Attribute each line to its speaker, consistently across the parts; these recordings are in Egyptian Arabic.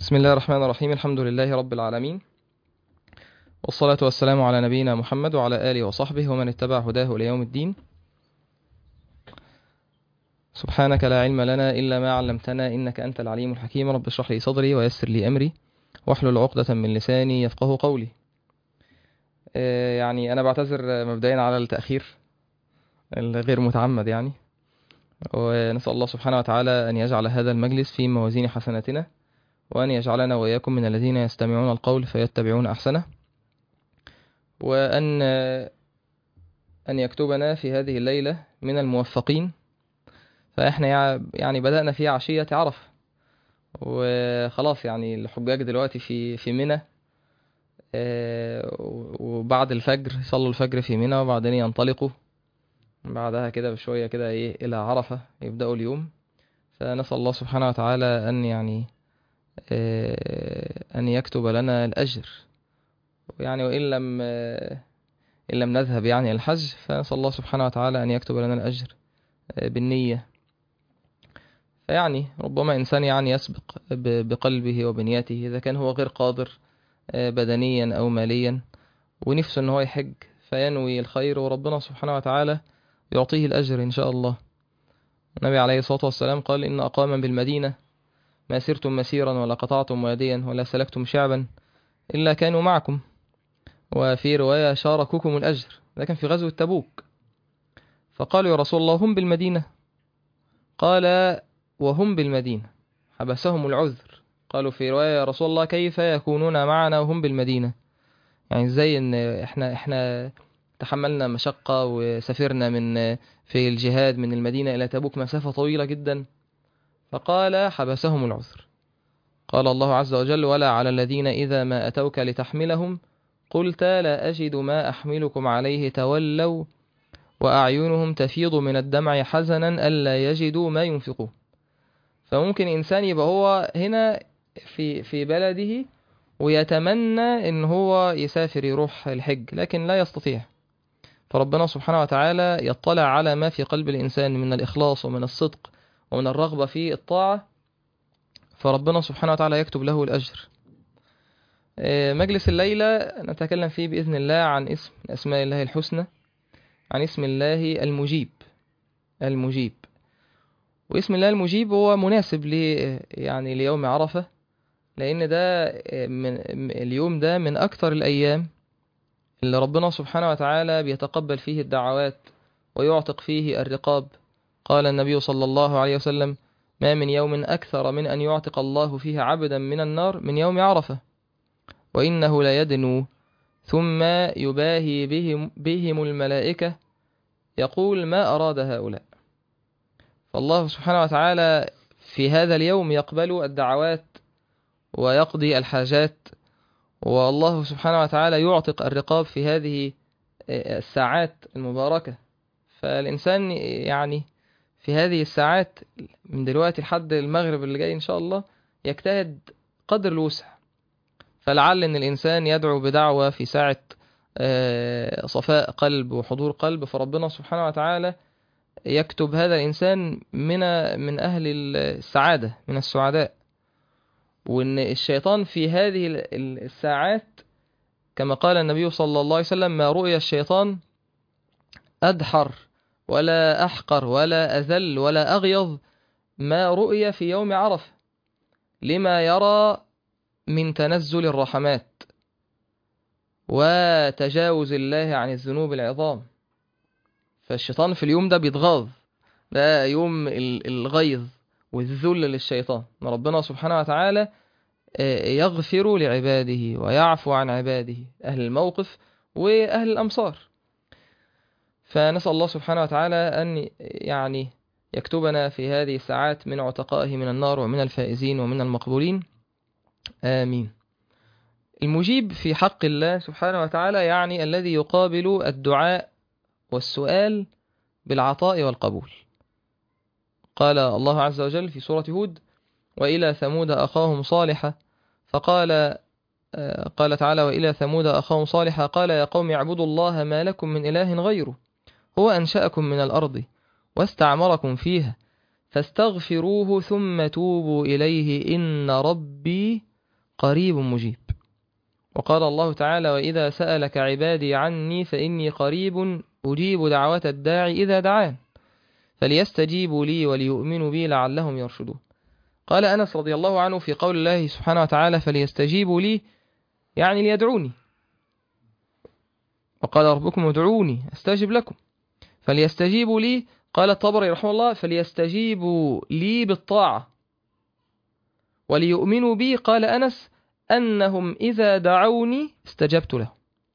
Speaker 1: بسم الله الرحمن الرحيم الحمد لله رب العالمين والصلاة والسلام على نبينا محمد وعلى آله وصحبه ومن اتبع هداه ليوم الدين سبحانك لا علم لنا إلا ما علمتنا إنك أنت العليم الحكيم رب اشرح لي صدري ويسر لي أمري واحلل عقدة من لساني يفقه قولي آه، يعني أنا بعتذر مبدئيا على التأخير الغير متعمد يعني ونسأل الله سبحانه وتعالى أن يجعل هذا المجلس في موازين حسناتنا وأن يجعلنا وإياكم من الذين يستمعون القول فيتبعون أحسنه وأن أن يكتبنا في هذه الليلة من الموفقين فإحنا يع- يعني بدأنا في عشية عرفة وخلاص يعني الحجاج دلوقتي في في منى آه، وبعد الفجر يصلوا الفجر في منى وبعدين ينطلقوا بعدها كده بشوية كده إيه إلى عرفة يبدأوا اليوم فنسأل الله سبحانه وتعالى أن يعني آه، أن يكتب لنا الأجر يعني وإن لم آه، إن لم نذهب يعني الحج فنسأل الله سبحانه وتعالى أن يكتب لنا الأجر آه، بالنية فيعني ربما إنسان يعني يسبق ب- بقلبه وبنيته إذا كان هو غير قادر آه، بدنيا أو ماليا ونفسه أن هو يحج فينوي الخير وربنا سبحانه وتعالى يعطيه الأجر إن شاء الله النبي عليه الصلاة والسلام قال إن أقاما بالمدينة ما سرتم مسيرا ولا قطعتم واديا ولا سلكتم شعبا إلا كانوا معكم وفي رواية شاركوكم الأجر لكن في غزوة تبوك فقالوا يا رسول الله هم بالمدينة قال وهم بالمدينة حبسهم العذر قالوا في رواية يا رسول الله كيف يكونون معنا وهم بالمدينة يعني ازاي ان احنا احنا تحملنا مشقة وسافرنا من في الجهاد من المدينة إلى تبوك مسافة طويلة جدا فقال حبسهم العذر قال الله عز وجل ولا على الذين إذا ما أتوك لتحملهم قلت لا أجد ما أحملكم عليه تولوا وأعينهم تفيض من الدمع حزنا ألا يجدوا ما ينفقون فممكن إنسان يبقى هو هنا في في بلده ويتمنى إن هو يسافر يروح الحج لكن لا يستطيع فربنا سبحانه وتعالى يطلع على ما في قلب الإنسان من الإخلاص ومن الصدق ومن الرغبة في الطاعة فربنا سبحانه وتعالى يكتب له الأجر آه، مجلس الليلة نتكلم فيه بإذن الله عن اسم من أسماء الله الحسنى عن اسم الله المجيب المجيب واسم الله المجيب هو مناسب ل يعني ليوم عرفة لأن ده آه، من م- اليوم ده من أكثر الأيام اللي ربنا سبحانه وتعالى بيتقبل فيه الدعوات ويعتق فيه الرقاب قال النبي صلى الله عليه وسلم ما من يوم أكثر من أن يعتق الله فيه عبدا من النار من يوم عرفة وإنه ليدنو ثم يباهي بهم, بهم الملائكة يقول ما أراد هؤلاء فالله سبحانه وتعالى في هذا اليوم يقبل الدعوات ويقضي الحاجات والله سبحانه وتعالى يعتق الرقاب في هذه الساعات المباركة فالإنسان يعني في هذه الساعات من دلوقتي لحد المغرب اللي جاي إن شاء الله يجتهد قدر الوسع فلعل إن الإنسان يدعو بدعوة في ساعة آه، صفاء قلب وحضور قلب فربنا سبحانه وتعالى يكتب هذا الإنسان من من أهل السعادة من السعداء وإن الشيطان في هذه ال- ال- الساعات كما قال النبي صلى الله عليه وسلم ما رؤي الشيطان أدحر ولا أحقر ولا أذل ولا أغيظ ما رؤي في يوم عرفة لما يرى من تنزل الرحمات وتجاوز الله عن الذنوب العظام فالشيطان في اليوم ده بيتغاظ ده يوم ال- الغيظ والذل للشيطان إن ربنا سبحانه وتعالى آه، يغفر لعباده ويعفو عن عباده أهل الموقف وأهل الأمصار فنسأل الله سبحانه وتعالى أن يعني يكتبنا في هذه الساعات من عتقائه من النار ومن الفائزين ومن المقبولين آمين المجيب في حق الله سبحانه وتعالى يعني الذي يقابل الدعاء والسؤال بالعطاء والقبول قال الله عز وجل في سورة هود وإلى ثمود أخاهم صالحا فقال آه، قال تعالى وإلى ثمود أخاهم صالحا قال يا قوم اعبدوا الله ما لكم من إله غيره هو أنشأكم من الأرض واستعمركم فيها فاستغفروه ثم توبوا إليه إن ربي قريب مجيب وقال الله تعالى وإذا سألك عبادي عني فإني قريب أجيب دعوة الداعي إذا دعان فليستجيبوا لي وليؤمنوا بي لعلهم يرشدون قال أنس رضي الله عنه في قول الله سبحانه وتعالى فليستجيبوا لي يعني ليدعوني وقال ربكم ادعوني استجب لكم فليستجيبوا لي قال الطبري رحمه الله فليستجيبوا لي بالطاعة وليؤمنوا بي قال أنس أنهم إذا دعوني استجبت له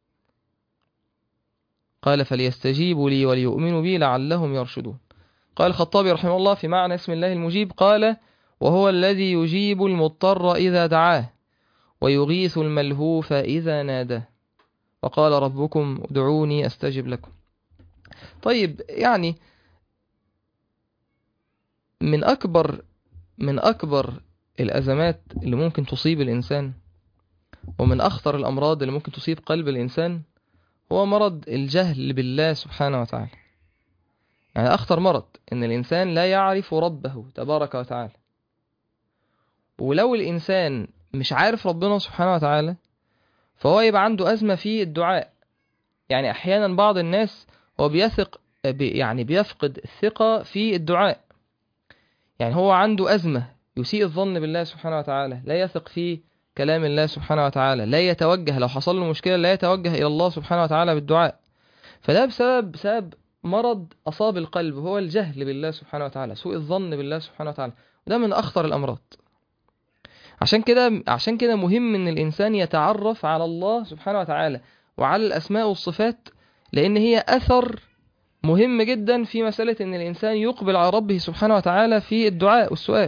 Speaker 1: قال فليستجيبوا لي وليؤمنوا بي لعلهم يرشدون قال الخطابي رحمه الله في معنى اسم الله المجيب قال وهو الذي يجيب المضطر إذا دعاه ويغيث الملهوف إذا ناداه وقال ربكم ادعوني أستجب لكم طيب يعني من أكبر من أكبر الأزمات اللي ممكن تصيب الإنسان ومن أخطر الأمراض اللي ممكن تصيب قلب الإنسان هو مرض الجهل بالله سبحانه وتعالى يعني أخطر مرض إن الإنسان لا يعرف ربه تبارك وتعالى ولو الإنسان مش عارف ربنا سبحانه وتعالى فهو يبقى عنده أزمة في الدعاء يعني أحيانا بعض الناس هو بيثق يعني بيفقد الثقة في الدعاء يعني هو عنده أزمة يسيء الظن بالله سبحانه وتعالى لا يثق في كلام الله سبحانه وتعالى لا يتوجه لو حصل له مشكلة لا يتوجه إلى الله سبحانه وتعالى بالدعاء فده بسبب بسبب مرض أصاب القلب هو الجهل بالله سبحانه وتعالى سوء الظن بالله سبحانه وتعالى وده من أخطر الأمراض عشان كده عشان كده مهم ان الانسان يتعرف على الله سبحانه وتعالى وعلى الاسماء والصفات لان هي اثر مهم جدا في مسألة ان الانسان يقبل على ربه سبحانه وتعالى في الدعاء والسؤال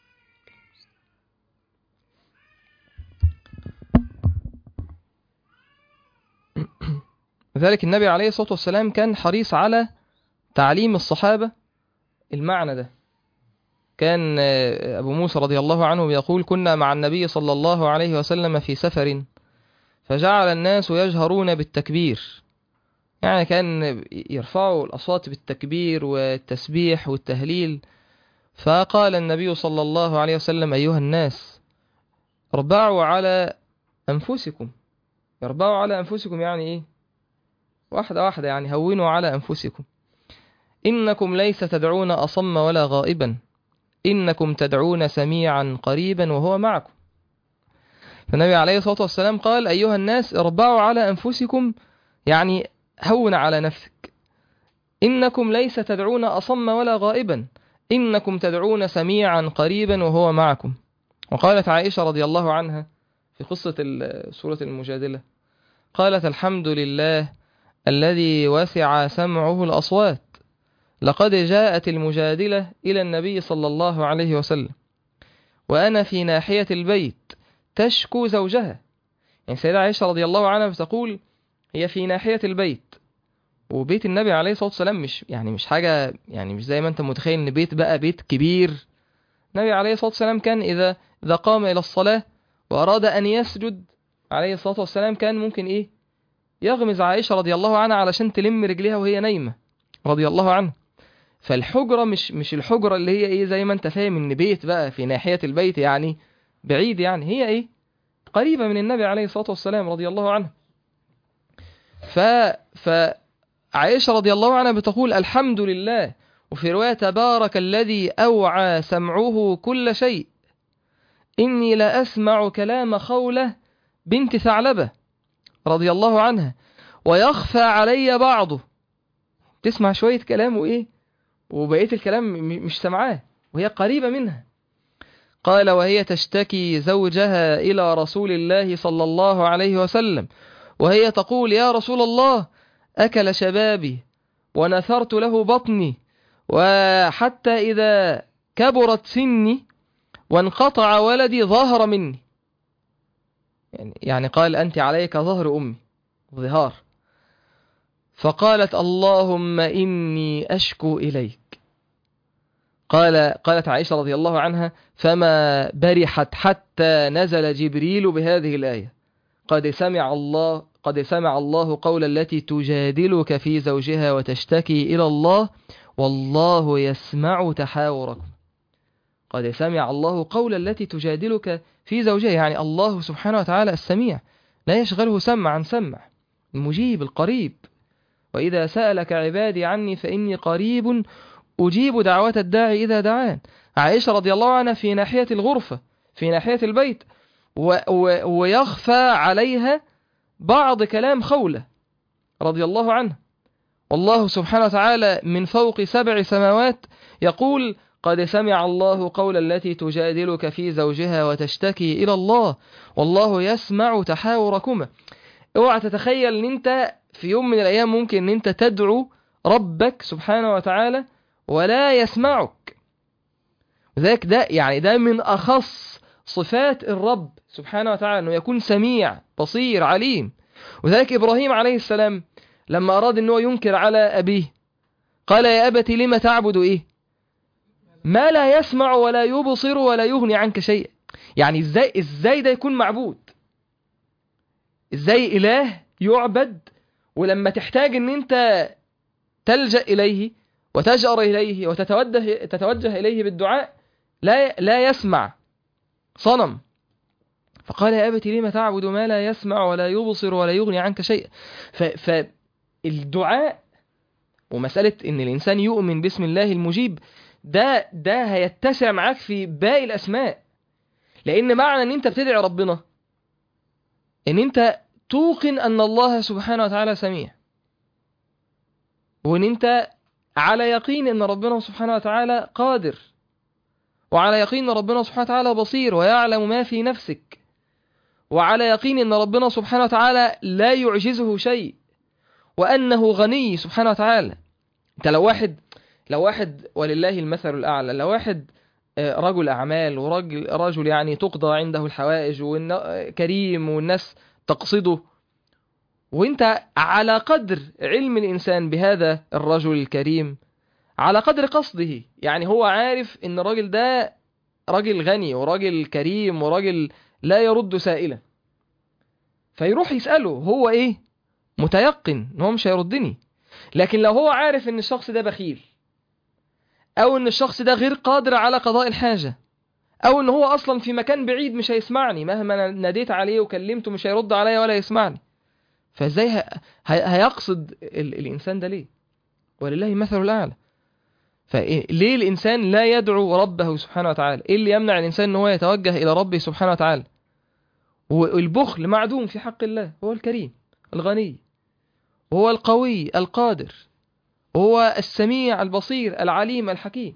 Speaker 1: لذلك النبي عليه الصلاة والسلام كان حريص على تعليم الصحابة المعنى ده كان أبو موسى رضي الله عنه يقول كنا مع النبي صلى الله عليه وسلم في سفر فجعل الناس يجهرون بالتكبير يعني كان يرفعوا الأصوات بالتكبير والتسبيح والتهليل فقال النبي صلى الله عليه وسلم أيها الناس اربعوا على أنفسكم اربعوا على أنفسكم يعني إيه واحدة واحدة يعني هونوا على أنفسكم إنكم ليس تدعون أصم ولا غائبا إنكم تدعون سميعا قريبا وهو معكم فالنبي عليه الصلاة والسلام قال أيها الناس اربعوا على أنفسكم يعني هون على نفسك إنكم ليس تدعون أصم ولا غائبا إنكم تدعون سميعا قريبا وهو معكم وقالت عائشة رضي الله عنها في قصة سورة المجادلة قالت الحمد لله الذي وسع سمعه الأصوات لقد جاءت المجادلة إلى النبي صلى الله عليه وسلم وأنا في ناحية البيت تشكو زوجها يعني سيدة عائشة رضي الله عنها بتقول هي في ناحية البيت وبيت النبي عليه الصلاة والسلام مش يعني مش حاجة يعني مش زي ما انت متخيل ان بيت بقى بيت كبير النبي عليه الصلاة والسلام كان إذا إذا قام إلى الصلاة وأراد أن يسجد عليه الصلاة والسلام كان ممكن إيه يغمز عائشة رضي الله عنها علشان تلم رجليها وهي نايمة رضي الله عنها فالحجرة مش مش الحجرة اللي هي ايه زي ما انت فاهم ان بيت بقى في ناحية البيت يعني بعيد يعني هي ايه قريبة من النبي عليه الصلاة والسلام رضي الله عنه ف فعائشة رضي الله عنها بتقول الحمد لله وفي رواية تبارك الذي أوعى سمعه كل شيء إني لا أسمع كلام خولة بنت ثعلبة رضي الله عنها ويخفى علي بعضه تسمع شوية كلام وإيه وبقية الكلام مش سمعاه وهي قريبة منها قال وهي تشتكي زوجها إلى رسول الله صلى الله عليه وسلم وهي تقول يا رسول الله أكل شبابي ونثرت له بطني وحتى إذا كبرت سني وانقطع ولدي ظهر مني يعني, يعني قال أنت عليك ظهر أمي ظهار فقالت اللهم إني أشكو إليك قال قالت عائشة رضي الله عنها فما برحت حتى نزل جبريل بهذه الآية قد سمع الله قد سمع الله قول التي تجادلك في زوجها وتشتكي إلى الله والله يسمع تحاوركم قد سمع الله قول التي تجادلك في زوجها يعني الله سبحانه وتعالى السميع لا يشغله سمع عن سمع المجيب القريب وإذا سألك عبادي عني فإني قريب أجيب دعوة الداعي إذا دعان عائشة رضي الله عنها في ناحية الغرفة في ناحية البيت و و ويخفى عليها بعض كلام خولة رضي الله عنه والله سبحانه وتعالى من فوق سبع سماوات يقول قد سمع الله قول التي تجادلك في زوجها وتشتكي إلى الله والله يسمع تحاوركما اوعى تتخيل ان انت في يوم من الايام ممكن ان انت تدعو ربك سبحانه وتعالى ولا يسمعك ذاك ده يعني ده من اخص صفات الرب سبحانه وتعالى انه يكون سميع بصير عليم وذلك ابراهيم عليه السلام لما اراد ان هو ينكر على ابيه قال يا ابت لم تعبد ايه ما لا يسمع ولا يبصر ولا يغني عنك شيئا يعني ازاي ازاي ده يكون معبود ازاي اله يعبد ولما تحتاج ان انت تلجأ اليه وتجأر اليه وتتوجه تتوجه اليه بالدعاء لا لا يسمع صنم فقال يا ابت لم تعبد ما لا يسمع ولا يبصر ولا يغني عنك شيئا فالدعاء ومسألة ان الانسان يؤمن باسم الله المجيب ده ده هيتسع معاك في باقي الاسماء لان معنى ان انت بتدعي ربنا ان انت توقن ان الله سبحانه وتعالى سميع وان انت على يقين ان ربنا سبحانه وتعالى قادر وعلى يقين ان ربنا سبحانه وتعالى بصير ويعلم ما في نفسك وعلى يقين ان ربنا سبحانه وتعالى لا يعجزه شيء وانه غني سبحانه وتعالى انت لو واحد لو واحد ولله المثل الاعلى لو واحد رجل اعمال ورجل رجل يعني تقضى عنده الحوائج وكريم والناس تقصده وانت على قدر علم الانسان بهذا الرجل الكريم على قدر قصده يعني هو عارف ان الراجل ده راجل غني وراجل كريم وراجل لا يرد سائلا فيروح يسأله هو ايه متيقن ان هو مش هيردني لكن لو هو عارف ان الشخص ده بخيل او ان الشخص ده غير قادر على قضاء الحاجة او ان هو اصلا في مكان بعيد مش هيسمعني مهما ناديت عليه وكلمته مش هيرد عليا ولا يسمعني فازاي ه... هيقصد ال... الانسان ده ليه ولله مثل الاعلى فليه الانسان لا يدعو ربه سبحانه وتعالى ايه اللي يمنع الانسان ان هو يتوجه الى ربه سبحانه وتعالى والبخل معدوم في حق الله هو الكريم الغني هو القوي القادر هو السميع البصير العليم الحكيم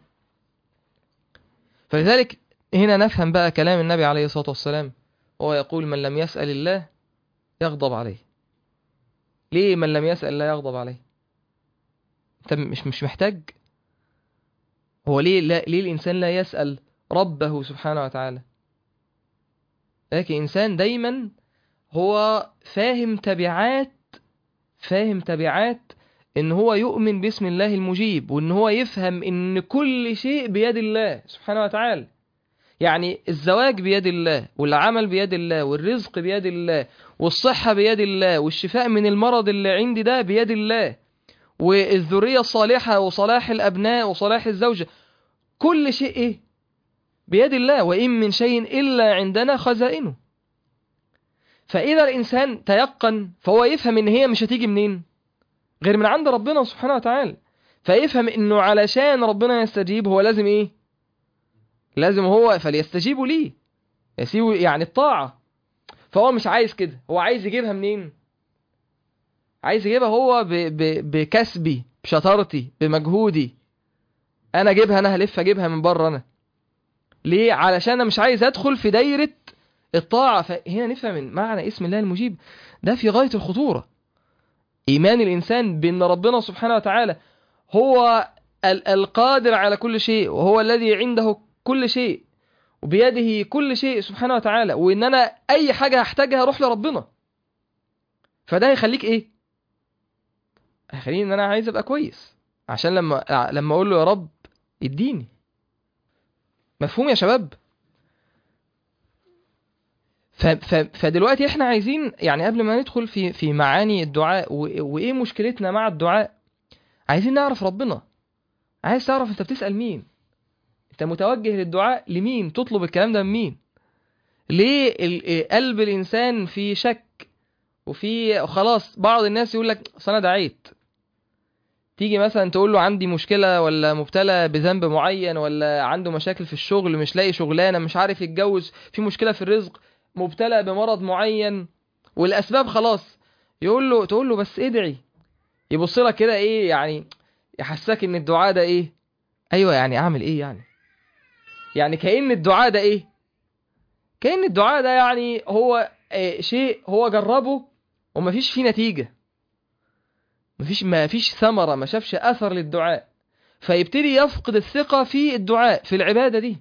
Speaker 1: فلذلك هنا نفهم بقى كلام النبي عليه الصلاة والسلام وهو يقول من لم يسأل الله يغضب عليه ليه من لم يسأل الله يغضب عليه انت مش مش محتاج هو ليه لا ليه الإنسان لا يسأل ربه سبحانه وتعالى لكن إنسان دايما هو فاهم تبعات فاهم تبعات ان هو يؤمن باسم الله المجيب وان هو يفهم ان كل شيء بيد الله سبحانه وتعالى يعني الزواج بيد الله والعمل بيد الله والرزق بيد الله والصحة بيد الله والشفاء من المرض اللي عندي ده بيد الله والذرية الصالحة وصلاح الأبناء وصلاح الزوجة كل شيء إيه؟ بيد الله وإن من شيء إلا عندنا خزائنه فإذا الإنسان تيقن فهو يفهم إن هي مش هتيجي منين غير من عند ربنا سبحانه وتعالى فيفهم إنه علشان ربنا يستجيب هو لازم إيه لازم هو فليستجيبوا ليه يسيبوا يعني الطاعة فهو مش عايز كده هو عايز يجيبها منين عايز يجيبها هو ب... ب... بكسبي بشطارتي بمجهودي انا اجيبها انا هلف اجيبها من بره انا ليه علشان انا مش عايز ادخل في دايرة الطاعة فهنا نفهم من معنى اسم الله المجيب ده في غاية الخطورة ايمان الانسان بان ربنا سبحانه وتعالى هو ال... القادر على كل شيء وهو الذي عنده كل شيء وبيده كل شيء سبحانه وتعالى وان انا اي حاجة هحتاجها اروح لربنا فده هيخليك ايه هيخليني ان انا عايز ابقى كويس عشان لما لما اقول له يا رب اديني مفهوم يا شباب ف... ف... فدلوقتي احنا عايزين يعني قبل ما ندخل في في معاني الدعاء و... وايه مشكلتنا مع الدعاء عايزين نعرف ربنا عايز تعرف انت بتسأل مين انت متوجه للدعاء لمين تطلب الكلام ده من مين ليه ال- قلب الانسان في شك وفي خلاص بعض الناس يقول لك اصل انا دعيت تيجي مثلا تقول له عندي مشكلة ولا مبتلى بذنب معين ولا عنده مشاكل في الشغل مش لاقي شغلانة مش عارف يتجوز في مشكلة في الرزق مبتلى بمرض معين والأسباب خلاص يقول له تقول له بس ادعي يبص لك كده ايه يعني يحسسك ان الدعاء ده ايه ايوه يعني اعمل ايه يعني يعني كأن الدعاء ده ايه كأن الدعاء ده يعني هو إيه شيء هو جربه ومفيش فيه نتيجة مفيش ما فيش ثمرة ما شافش أثر للدعاء فيبتدي يفقد الثقة في الدعاء في العبادة دي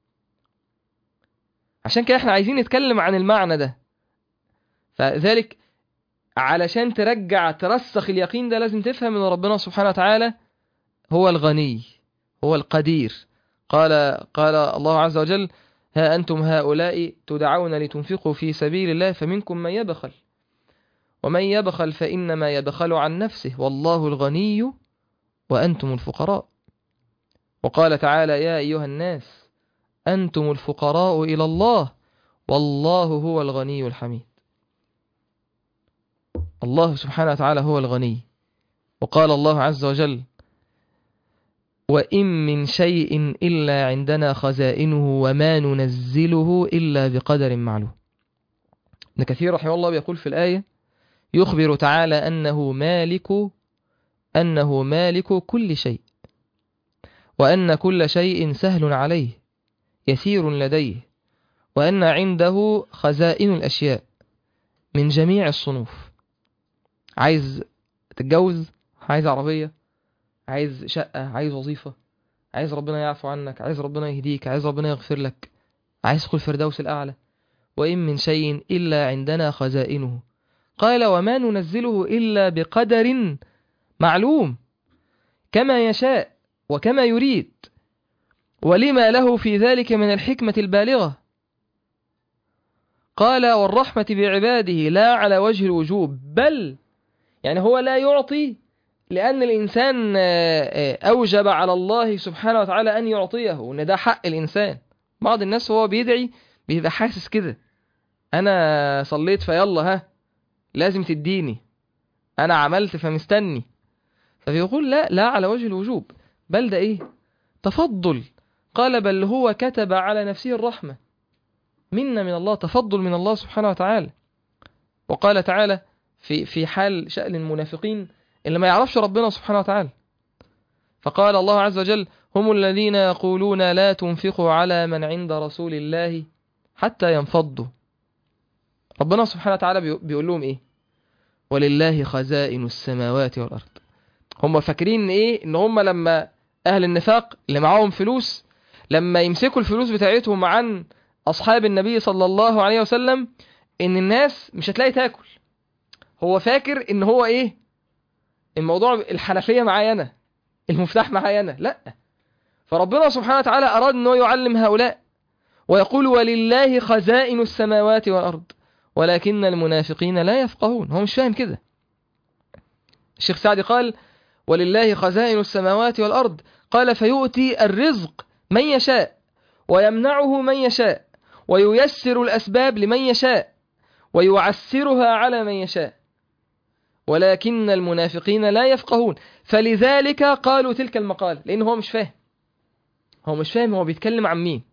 Speaker 1: عشان كده احنا عايزين نتكلم عن المعنى ده فذلك علشان ترجع ترسخ اليقين ده لازم تفهم ان ربنا سبحانه وتعالى هو الغني هو القدير قال قال الله عز وجل ها أنتم هؤلاء تدعون لتنفقوا في سبيل الله فمنكم من يبخل ومن يبخل فإنما يبخل عن نفسه والله الغني وأنتم الفقراء وقال تعالى يا أيها الناس أنتم الفقراء إلى الله والله هو الغني الحميد الله سبحانه وتعالى هو الغني وقال الله عز وجل وإن من شيء إلا عندنا خزائنه وما ننزله إلا بقدر معلوم ابن كثير رحمه الله بيقول في الآية يخبر تعالى أنه مالك أنه مالك كل شيء وأن كل شيء سهل عليه يسير لديه وأن عنده خزائن الأشياء من جميع الصنوف عايز تتجوز عايز عربية عايز شقة عايز وظيفة عايز ربنا يعفو عنك عايز ربنا يهديك عايز ربنا يغفر لك عايز تدخل الفردوس الأعلى وإن من شيء إلا عندنا خزائنه قال وما ننزله إلا بقدر معلوم كما يشاء وكما يريد ولما له في ذلك من الحكمة البالغة قال والرحمة بعباده لا على وجه الوجوب بل يعني هو لا يعطي لأن الإنسان أوجب على الله سبحانه وتعالى أن يعطيه وأن ده حق الإنسان بعض الناس هو بيدعي بيبقى حاسس كده أنا صليت فيلا ها لازم تديني أنا عملت فمستني فبيقول لا لا على وجه الوجوب بل ده إيه تفضل قال بل هو كتب على نفسه الرحمة منا من الله تفضل من الله سبحانه وتعالى وقال تعالى في في حال شأن المنافقين اللي ما يعرفش ربنا سبحانه وتعالى فقال الله عز وجل هم الذين يقولون لا تنفقوا على من عند رسول الله حتى ينفضوا ربنا سبحانه وتعالى بيقول لهم ايه ولله خزائن السماوات والأرض هم فاكرين ايه ان هم لما اهل النفاق اللي معاهم فلوس لما يمسكوا الفلوس بتاعتهم عن اصحاب النبي صلى الله عليه وسلم ان الناس مش هتلاقي تاكل هو فاكر ان هو ايه الموضوع الحنفية معايا انا المفتاح معايا انا لا فربنا سبحانه وتعالى اراد انه يعلم هؤلاء ويقول ولله خزائن السماوات والارض ولكن المنافقين لا يفقهون هو مش فاهم كده الشيخ سعدي قال ولله خزائن السماوات والأرض قال فيؤتي الرزق من يشاء ويمنعه من يشاء وييسر الأسباب لمن يشاء ويعسرها على من يشاء ولكن المنافقين لا يفقهون فلذلك قالوا تلك المقال لأن هو مش فاهم هو مش فاهم هو بيتكلم عن مين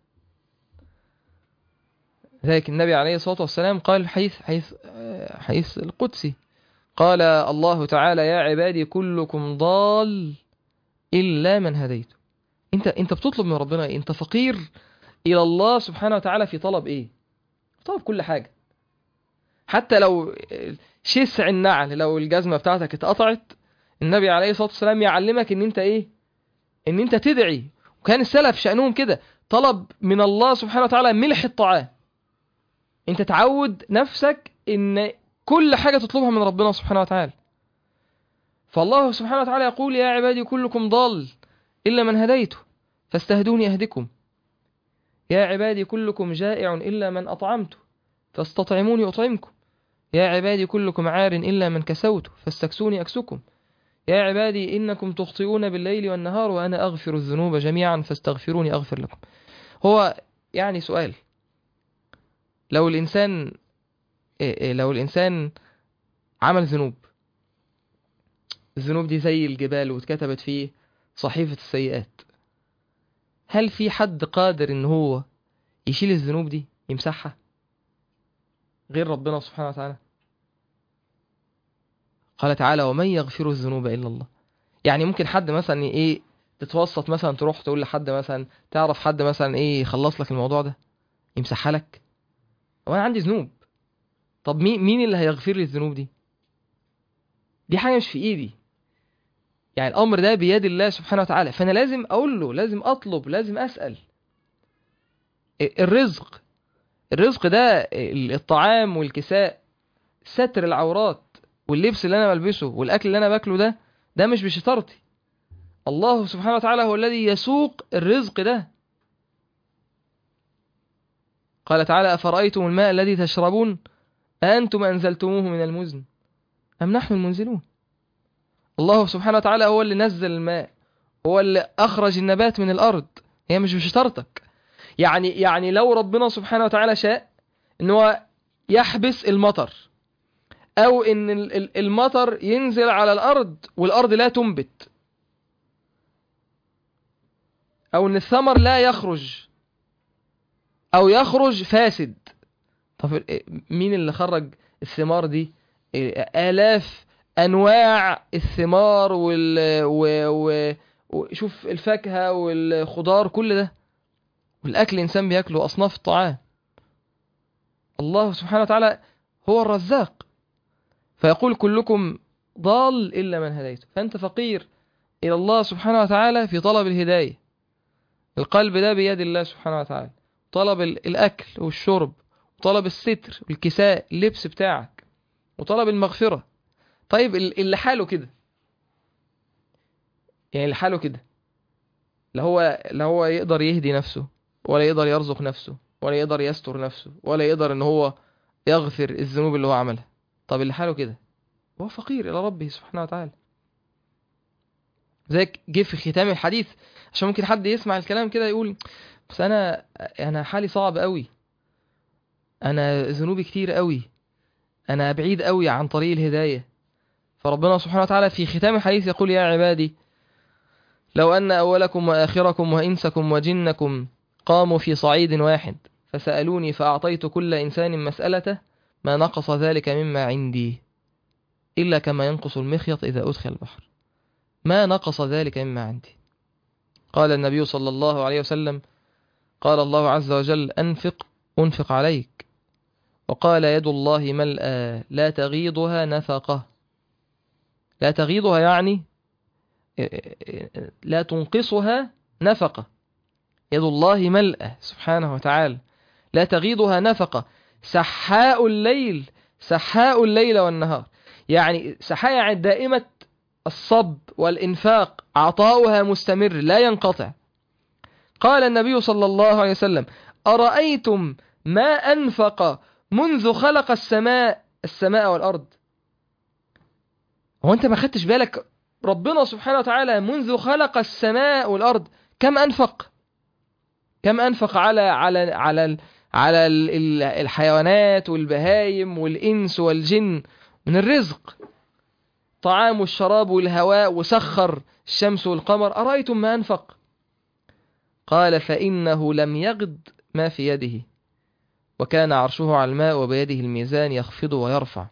Speaker 1: ذلك النبي عليه الصلاة والسلام قال حيث, حيث, حيث القدسي قال الله تعالى يا عبادي كلكم ضال إلا من هديته انت انت بتطلب من ربنا انت فقير إلى الله سبحانه وتعالى في طلب ايه طلب كل حاجة حتى لو شسع النعل لو الجزمة بتاعتك اتقطعت النبي عليه الصلاة والسلام يعلمك ان انت ايه ان انت تدعي وكان السلف شأنهم كده طلب من الله سبحانه وتعالى ملح الطعام انت تعود نفسك ان كل حاجة تطلبها من ربنا سبحانه وتعالى فالله سبحانه وتعالى يقول يا عبادي كلكم ضال إلا من هديته فاستهدوني أهدكم يا عبادي كلكم جائع إلا من أطعمته فاستطعموني أطعمكم يا عبادي كلكم عار إلا من كسوته فاستكسوني أكسكم يا عبادي إنكم تخطئون بالليل والنهار وأنا أغفر الذنوب جميعا فاستغفروني أغفر لكم هو يعني سؤال لو الإنسان إيه إيه لو الإنسان عمل ذنوب الذنوب دي زي الجبال واتكتبت في صحيفة السيئات هل في حد قادر ان هو يشيل الذنوب دي يمسحها غير ربنا سبحانه وتعالى قال تعالى ومن يغفر الذنوب الا الله يعني ممكن حد مثلا ايه تتوسط مثلا تروح تقول لحد مثلا تعرف حد مثلا ايه يخلص لك الموضوع ده يمسحها لك وانا عندي ذنوب طب مين مين اللي هيغفر لي الذنوب دي دي حاجه مش في ايدي يعني الامر ده بيد الله سبحانه وتعالى فانا لازم اقول له لازم اطلب لازم اسال الرزق الرزق ده الطعام والكساء ستر العورات واللبس اللي انا بلبسه والاكل اللي انا باكله ده ده مش بشطارتي الله سبحانه وتعالى هو الذي يسوق الرزق ده قال تعالى أفرأيتم الماء الذي تشربون أنتم أنزلتموه من المزن أم نحن المنزلون الله سبحانه وتعالى هو اللي نزل الماء هو اللي أخرج النبات من الأرض هي مش بشطارتك يعني يعني لو ربنا سبحانه وتعالى شاء ان هو يحبس المطر او ان المطر ينزل على الارض والارض لا تنبت او ان الثمر لا يخرج او يخرج فاسد طب مين اللي خرج الثمار دي الاف انواع الثمار وال و... وشوف الفاكهه والخضار كل ده والاكل الانسان بياكله اصناف الطعام الله سبحانه وتعالى هو الرزاق فيقول كلكم ضال الا من هديته فانت فقير الى الله سبحانه وتعالى في طلب الهدايه القلب ده بيد الله سبحانه وتعالى طلب الاكل والشرب وطلب الستر والكساء اللبس بتاعك وطلب المغفره طيب اللي حاله كده يعني اللي حاله كده لا هو لا هو يقدر يهدي نفسه ولا يقدر يرزق نفسه ولا يقدر يستر نفسه ولا يقدر ان هو يغفر الذنوب اللي هو عملها طب اللي حاله كده هو فقير الى ربه سبحانه وتعالى زيك جه في ختام الحديث عشان ممكن حد يسمع الكلام كده يقول بس انا انا حالي صعب قوي انا ذنوبي كتير قوي انا بعيد قوي عن طريق الهدايه فربنا سبحانه وتعالى في ختام الحديث يقول يا عبادي لو أن أولكم وآخركم وإنسكم وجنكم قاموا في صعيد واحد فسألوني فأعطيت كل إنسان مسألته ما نقص ذلك مما عندي إلا كما ينقص المخيط إذا أدخل البحر ما نقص ذلك مما عندي قال النبي صلى الله عليه وسلم قال الله عز وجل أنفق أنفق عليك وقال يد الله ملأى لا تغيضها نفقة لا تغيضها يعني لا تنقصها نفقة يد الله ملأى سبحانه وتعالى لا تغيضها نفقة سحاء الليل سحاء الليل والنهار يعني سحاء يعني دائمة الصب والإنفاق عطاؤها مستمر لا ينقطع قال النبي صلى الله عليه وسلم أرأيتم ما أنفق منذ خلق السماء السماء والأرض هو أنت ما خدتش بالك ربنا سبحانه وتعالى منذ خلق السماء والأرض كم أنفق كم أنفق على على على على الحيوانات والبهايم والإنس والجن من الرزق طعام والشراب والهواء وسخر الشمس والقمر أرأيتم ما أنفق قال فإنه لم يغد ما في يده وكان عرشه على الماء وبيده الميزان يخفض ويرفع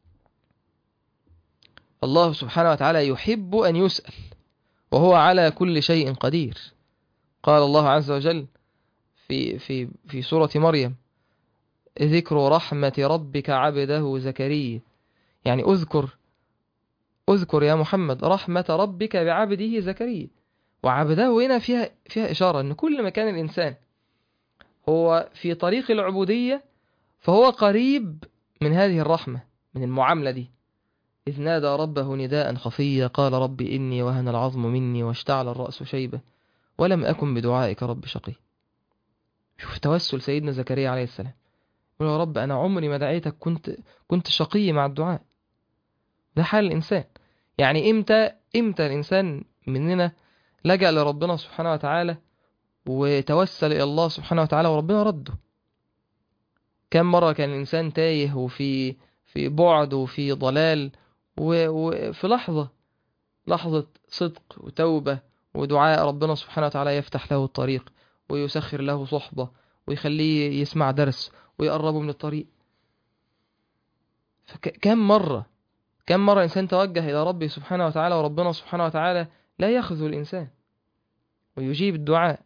Speaker 1: الله سبحانه وتعالى يحب أن يسأل وهو على كل شيء قدير قال الله عز وجل في في في سورة مريم ذكر رحمة ربك عبده زكريا يعني أذكر أذكر يا محمد رحمة ربك بعبده زكريا وعبده هنا فيها فيها إشارة أن كل ما كان الإنسان هو في طريق العبودية فهو قريب من هذه الرحمة من المعاملة دي إذ نادى ربه نداء خفيا قال رب إني وهن العظم مني واشتعل الرأس شيبة ولم أكن بدعائك رب شقي شوف توسل سيدنا زكريا عليه السلام يقول يا رب أنا عمري ما دعيتك كنت كنت شقي مع الدعاء ده حال الإنسان يعني امتى امتى الانسان مننا لجأ لربنا سبحانه وتعالى وتوسل الى الله سبحانه وتعالى وربنا رده كم مرة كان الانسان تايه وفي في بعد وفي ضلال و- وفي لحظة لحظة صدق وتوبة ودعاء ربنا سبحانه وتعالى يفتح له الطريق ويسخر له صحبة ويخليه يسمع درس ويقربه من الطريق فكم مرة كم مرة إنسان توجه إلى ربه سبحانه وتعالى وربنا سبحانه وتعالى لا يخذل الإنسان ويجيب الدعاء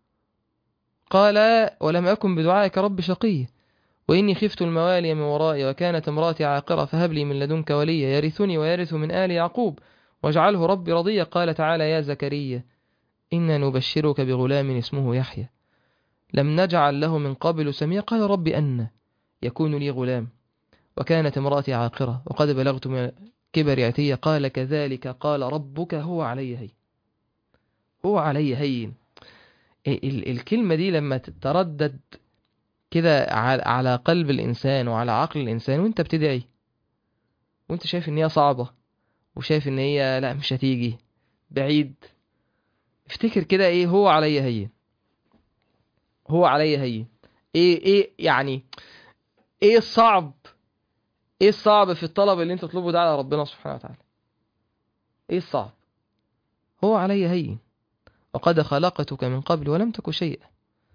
Speaker 1: قال ولم أكن بدعائك رب شقي وإني خفت الموالي من ورائي وكانت امراتي عاقرة فهب لي من لدنك وليا يرثني ويرث من آل يعقوب واجعله ربي رضيا قال تعالى يا زكريا إنا نبشرك بغلام اسمه يحيى لم نجعل له من قبل سميا قال رب أن يكون لي غلام وكانت امرأتي عاقرة وقد بلغت من كبر عتية قال كذلك قال ربك هو علي هين هو علي هين ال- ال- الكلمة دي لما تتردد كده على على قلب الإنسان وعلى عقل الإنسان وانت بتدعي وانت شايف ان هي صعبة وشايف ان هي لا مش هتيجي بعيد افتكر كده ايه هو علي هين هو علي هين ايه ايه يعني ايه الصعب ايه الصعب في الطلب اللي انت تطلبه ده على ربنا سبحانه وتعالى ايه الصعب هو علي هين وقد خلقتك من قبل ولم تك شيئا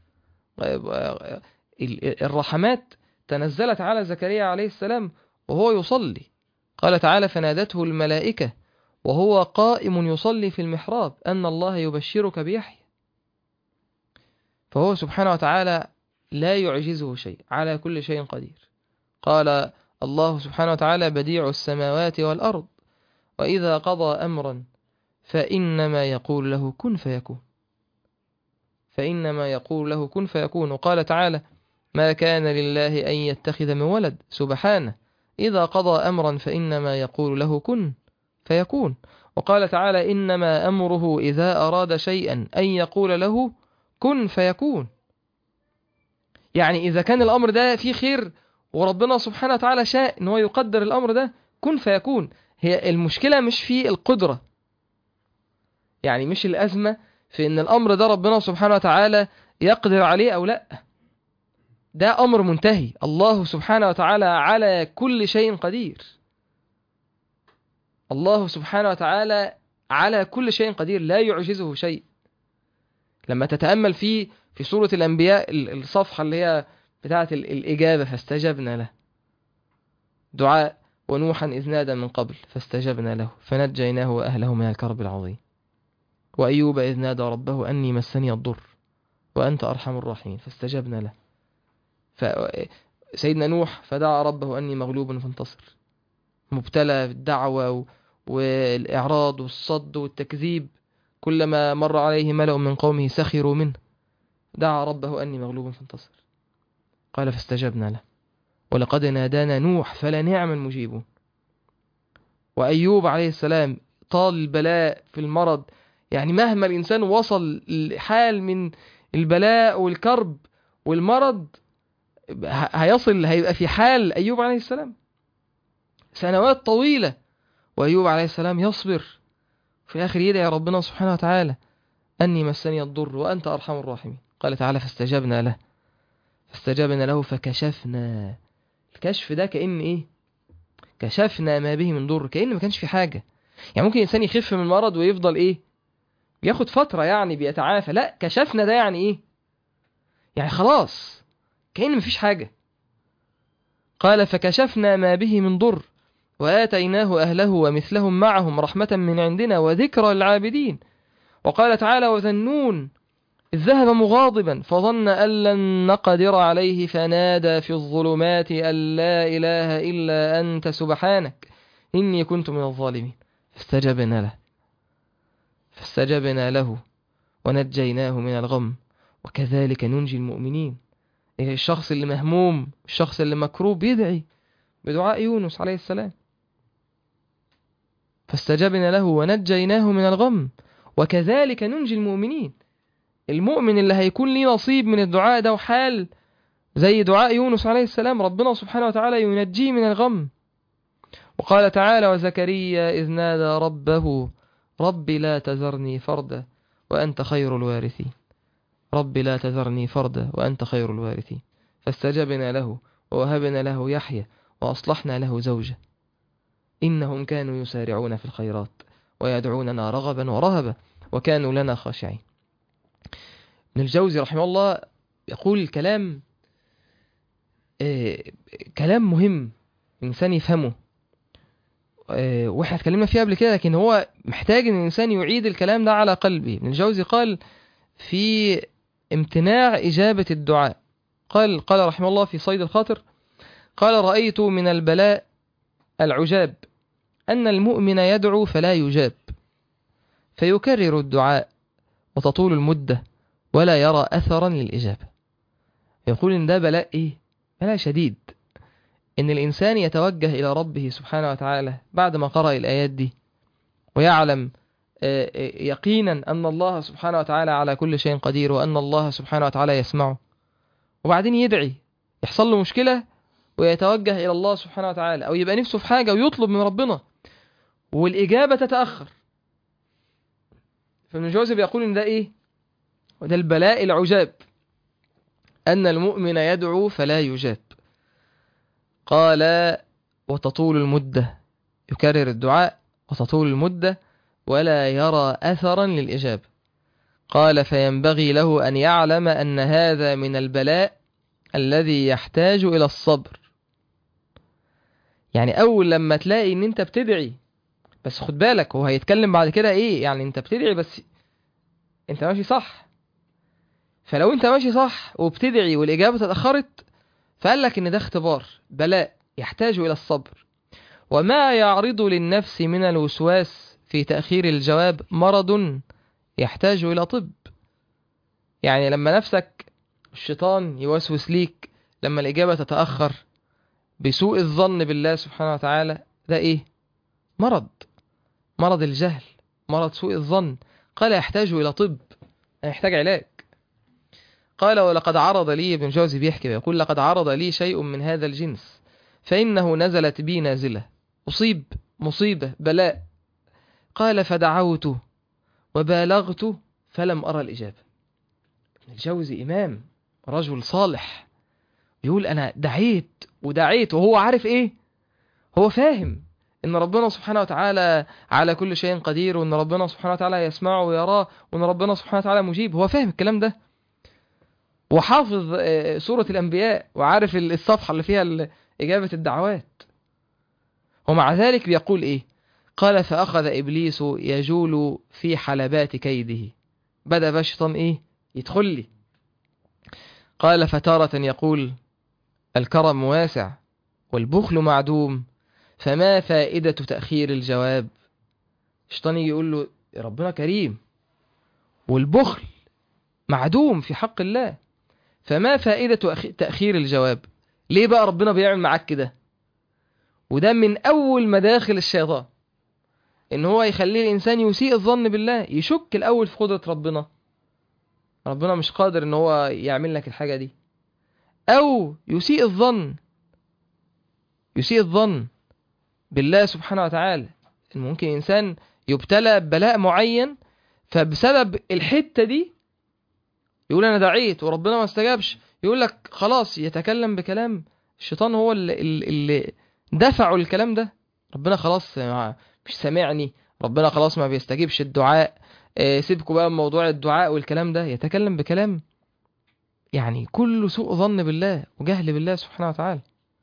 Speaker 1: ال- الرحمات تنزلت على زكريا عليه السلام وهو يصلي قال تعالى فنادته الملائكة وهو قائم يصلي في المحراب أن الله يبشرك بيحيى فهو سبحانه وتعالى لا يعجزه شيء على كل شيء قدير قال الله سبحانه وتعالى بديع السماوات والأرض وإذا قضى أمرا فإنما يقول له كن فيكون فإنما يقول له كن فيكون وقال تعالى ما كان لله أن يتخذ من ولد سبحانه إذا قضى أمرا فإنما يقول له كن فيكون وقال تعالى إنما أمره إذا أراد شيئا أن يقول له كن فيكون يعني إذا كان الأمر ده فيه خير وربنا سبحانه وتعالى شاء إن هو يقدر الأمر ده كن فيكون هي المشكلة مش في القدرة يعني مش الأزمة في إن الأمر ده ربنا سبحانه وتعالى يقدر عليه أو لأ ده أمر منتهي الله سبحانه وتعالى على كل شيء قدير الله سبحانه وتعالى على كل شيء قدير لا يعجزه شيء لما تتأمل فيه في سورة الأنبياء ال- الصفحة اللي هي بتاعة ال- الإجابة فاستجبنا له دعاء ونوحا إذ نادى من قبل فاستجبنا له فنجيناه وأهله من الكرب العظيم وأيوب إذ نادى ربه أني مسني الضر وأنت أرحم الراحمين فاستجبنا له فسيدنا نوح فدعا ربه أني مغلوب فانتصر مبتلى بالدعوة و- والإعراض والصد والتكذيب كلما مر عليه ملأ من قومه سخروا منه دعا ربه أني مغلوب فانتصر قال فاستجبنا له ولقد نادانا نوح فلنعم المجيبون وأيوب عليه السلام طال البلاء في المرض يعني مهما الإنسان وصل لحال من البلاء والكرب والمرض ه- هيصل هيبقى في حال أيوب عليه السلام سنوات طويلة وأيوب عليه السلام يصبر في الآخر يدعي ربنا سبحانه وتعالى أني مسني الضر وأنت أرحم الراحمين قال تعالى فاستجبنا له فاستجبنا له فكشفنا الكشف ده كأن إيه كشفنا ما به من ضر كأن ما كانش في حاجة يعني ممكن إنسان يخف من المرض ويفضل إيه بياخد فترة يعني بيتعافى لا كشفنا ده يعني إيه يعني خلاص كأن مفيش حاجة قال فكشفنا ما به من ضر وآتيناه أهله ومثلهم معهم رحمة من عندنا وذكرى للعابدين وقال تعالى وذنون إذ ذهب مغاضبا فظن أن لن نقدر عليه فنادى في الظلمات أن لا إله إلا أنت سبحانك إني كنت من الظالمين فاستجبنا له فاستجبنا له ونجيناه من الغم وكذلك ننجي المؤمنين إيه الشخص اللي مهموم الشخص اللي مكروب يدعي بدعاء يونس عليه السلام فاستجبنا له ونجيناه من الغم وكذلك ننجي المؤمنين المؤمن اللي هيكون ليه نصيب من الدعاء ده وحال زي دعاء يونس عليه السلام ربنا سبحانه وتعالى ينجيه من الغم وقال تعالى وزكريا إذ نادى ربه رب لا تذرني فردا وأنت خير الوارثين رب لا تذرني فردا وأنت خير الوارثين فاستجبنا له ووهبنا له يحيى وأصلحنا له زوجه إنهم كانوا يسارعون في الخيرات ويدعوننا رغبا ورهبا وكانوا لنا خاشعين ابن الجوزي رحمه الله يقول كلام آه كلام مهم الإنسان يفهمه آه واحنا اتكلمنا فيه قبل كده لكن هو محتاج ان الانسان يعيد الكلام ده على قلبه ابن الجوزي قال في امتناع اجابه الدعاء قال قال رحمه الله في صيد الخاطر قال رايت من البلاء العجاب ان المؤمن يدعو فلا يجاب فيكرر الدعاء وتطول المده ولا يرى اثرا للاجابه يقول ان ده بلاء ايه بلاء شديد إن الإنسان يتوجه إلى ربه سبحانه وتعالى بعد ما قرأ الآيات دي ويعلم يقينا أن الله سبحانه وتعالى على كل شيء قدير وأن الله سبحانه وتعالى يسمعه وبعدين يدعي يحصل له مشكلة ويتوجه إلى الله سبحانه وتعالى أو يبقى نفسه في حاجة ويطلب من ربنا والإجابة تتأخر فابن جوزي بيقول إن ده إيه وده البلاء العجاب أن المؤمن يدعو فلا يجاب قال وتطول المدة يكرر الدعاء وتطول المدة ولا يرى أثرا للإجابة قال فينبغي له أن يعلم أن هذا من البلاء الذي يحتاج إلى الصبر يعني أول لما تلاقي إن أنت بتدعي بس خد بالك هو هيتكلم بعد كده إيه يعني أنت بتدعي بس أنت ماشي صح فلو أنت ماشي صح وبتدعي والإجابة اتأخرت فقال لك ان ده اختبار بلاء يحتاج الى الصبر وما يعرض للنفس من الوسواس في تأخير الجواب مرض يحتاج الى طب يعني لما نفسك الشيطان يوسوس ليك لما الإجابة تتأخر بسوء الظن بالله سبحانه وتعالى ده إيه؟ مرض مرض الجهل مرض سوء الظن قال يحتاج إلى طب يحتاج علاج قال ولقد عرض لي ابن جوزي بيحكي يقول لقد عرض لي شيء من هذا الجنس فإنه نزلت بي نازلة أصيب مصيبة بلاء قال فدعوت وبالغت فلم أرى الإجابة ابن الجوزي إمام رجل صالح يقول أنا دعيت ودعيت وهو عارف إيه هو فاهم إن ربنا سبحانه وتعالى على كل شيء قدير وإن ربنا سبحانه وتعالى يسمعه ويراه وإن ربنا سبحانه وتعالى مجيب هو فاهم الكلام ده وحافظ سورة الأنبياء وعارف الصفحة اللي فيها إجابة الدعوات ومع ذلك بيقول إيه قال فأخذ إبليس يجول في حلبات كيده بدأ بقى الشيطان إيه يدخل لي قال فتارة يقول الكرم واسع والبخل معدوم فما فائدة تأخير الجواب الشيطان يقول له ربنا كريم والبخل معدوم في حق الله فما فائدة تأخير الجواب ليه بقى ربنا بيعمل معاك كده وده من أول مداخل الشيطان إن هو يخلي الإنسان يسيء الظن بالله يشك الأول في قدرة ربنا ربنا مش قادر إن هو يعمل لك الحاجة دي أو يسيء الظن يسيء الظن بالله سبحانه وتعالى ممكن إنسان يبتلى ببلاء معين فبسبب الحتة دي يقول انا دعيت وربنا ما استجابش يقول لك خلاص يتكلم بكلام الشيطان هو اللي, اللي دفعه الكلام ده ربنا خلاص مش سامعني ربنا خلاص ما بيستجيبش الدعاء سيبكوا بقى موضوع الدعاء والكلام ده يتكلم بكلام يعني كل سوء ظن بالله وجهل بالله سبحانه وتعالى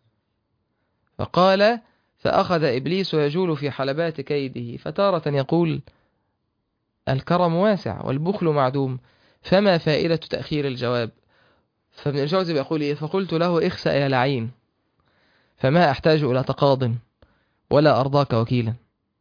Speaker 1: فقال فأخذ إبليس يجول في حلبات كيده فتارة يقول الكرم واسع والبخل معدوم فما فائدة تأخير الجواب فابن الجوزي بيقول إيه فقلت له اخسأ يا لعين فما أحتاج إلى تقاض ولا أرضاك وكيلا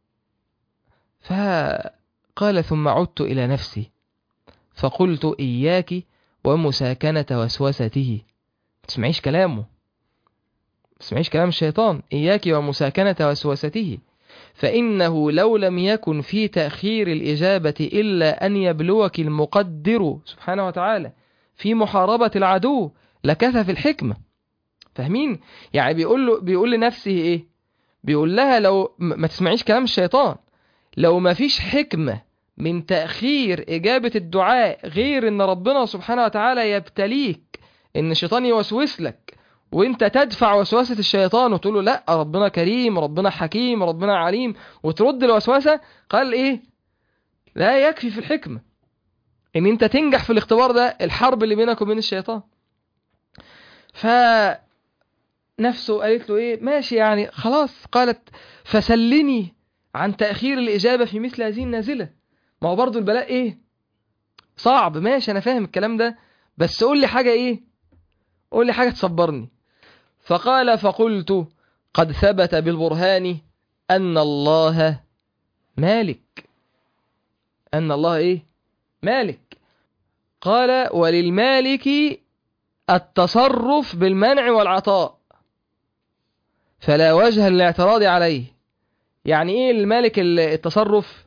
Speaker 1: فقال ثم عدت إلى نفسي فقلت إياك ومساكنة وسوسته تسمعيش كلامه تسمعيش كلام الشيطان إياك ومساكنة وسوسته فإنه لو لم يكن في تأخير الإجابة إلا أن يبلوك المقدر سبحانه وتعالى في محاربة العدو لكث في الحكمة فاهمين؟ يعني بيقول له بيقول لنفسه إيه؟ بيقول لها لو م- ما تسمعيش كلام الشيطان لو ما فيش حكمة من تأخير إجابة الدعاء غير إن ربنا سبحانه وتعالى يبتليك إن الشيطان يوسوس لك وانت تدفع وسوسة الشيطان وتقول له لا ربنا كريم ربنا حكيم ربنا عليم وترد الوسوسة قال ايه لا يكفي في الحكمة ان انت تنجح في الاختبار ده الحرب اللي بينك وبين الشيطان ف نفسه قالت له ايه ماشي يعني خلاص قالت فسلني عن تأخير الإجابة في مثل هذه النازلة ما هو برضو البلاء ايه صعب ماشي انا فاهم الكلام ده بس قول لي حاجة ايه قول لي حاجة تصبرني فقال فقلت قد ثبت بالبرهان أن الله مالك أن الله إيه مالك قال وللمالك التصرف بالمنع والعطاء فلا وجه للاعتراض عليه يعني ايه المالك التصرف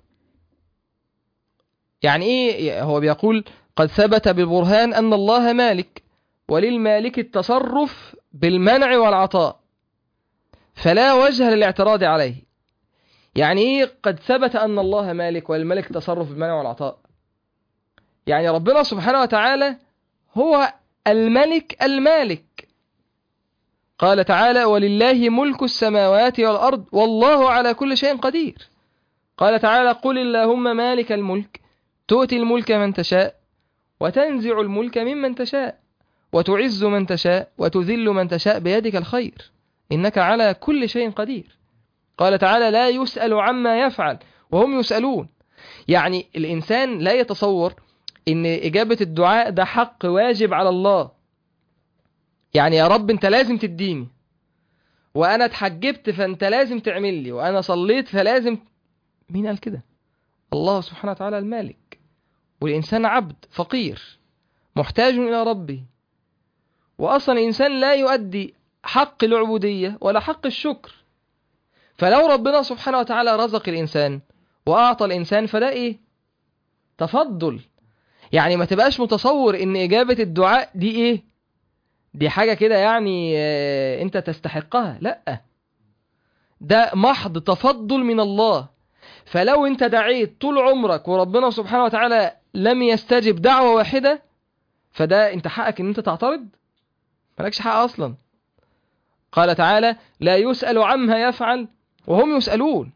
Speaker 1: يعني ايه هو بيقول قد ثبت بالبرهان ان الله مالك وللمالك التصرف بالمنع والعطاء فلا وجه للاعتراض عليه يعني ايه قد ثبت ان الله مالك وللملك التصرف بالمنع والعطاء يعني ربنا سبحانه وتعالى هو الملك المالك قال تعالى ولله ملك السماوات والأرض والله على كل شيء قدير قال تعالى قل اللهم مالك الملك تؤتي الملك من تشاء وتنزع الملك ممن تشاء وتعز من تشاء وتذل من تشاء بيدك الخير إنك على كل شيء قدير قال تعالى لا يسأل عما يفعل وهم يسألون يعني الإنسان لا يتصور إن إجابة الدعاء ده حق واجب على الله يعني يا رب أنت لازم تديني وأنا اتحجبت فأنت لازم تعمل لي وأنا صليت فلازم مين قال كده الله سبحانه وتعالى المالك والإنسان عبد فقير محتاج إلى ربه وأصلا الإنسان لا يؤدي حق العبودية ولا حق الشكر فلو ربنا سبحانه وتعالى رزق الإنسان وأعطى الإنسان فده إيه تفضل يعني ما تبقاش متصور إن إجابة الدعاء دي إيه دي حاجة كده يعني آه أنت تستحقها لأ ده محض تفضل من الله فلو أنت دعيت طول عمرك وربنا سبحانه وتعالى لم يستجب دعوة واحدة فده أنت حقك إن أنت تعترض مالكش حق أصلا قال تعالى لا يسأل عما يفعل وهم يسألون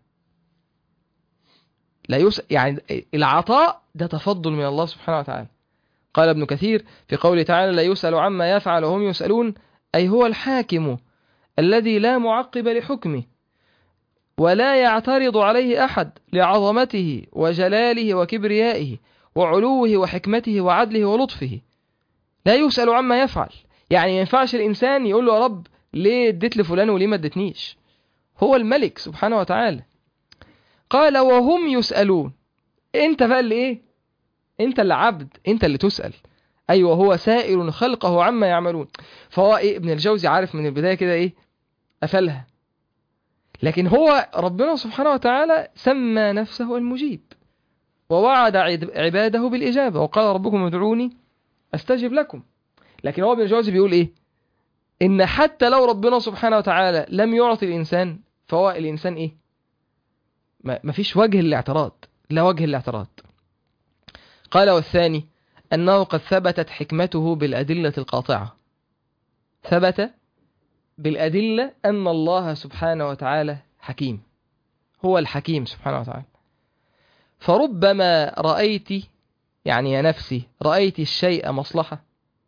Speaker 1: لا يسأل يعني العطاء ده تفضل من الله سبحانه وتعالى قال ابن كثير في قوله تعالى لا يسأل عما يفعل وهم يسألون أي هو الحاكم الذي لا معقب لحكمه ولا يعترض عليه أحد لعظمته وجلاله وكبريائه وعلوه وحكمته وعدله ولطفه لا يسأل عما يفعل يعني ما ينفعش الإنسان يقول له يا رب ليه اديت لفلان وليه ما اديتنيش هو الملك سبحانه وتعالى قال وهم يسألون انت بقى اللي ايه انت اللي عبد انت اللي تسأل ايوه هو سائل خلقه عما يعملون فهو ايه ابن الجوزي عارف من البداية كده ايه قفلها لكن هو ربنا سبحانه وتعالى سمى نفسه المجيب ووعد عباده بالإجابة وقال ربكم ادعوني أستجب لكم لكن هو ابن الجوزي بيقول إيه إن حتى لو ربنا سبحانه وتعالى لم يعطي الإنسان فهو الإنسان إيه ما فيش وجه للاعتراض لا وجه للاعتراض قال والثاني أنه قد ثبتت حكمته بالأدلة القاطعة ثبت بالأدلة أن الله سبحانه وتعالى حكيم هو الحكيم سبحانه وتعالى فربما رأيت يعني يا نفسي رأيت الشيء مصلحة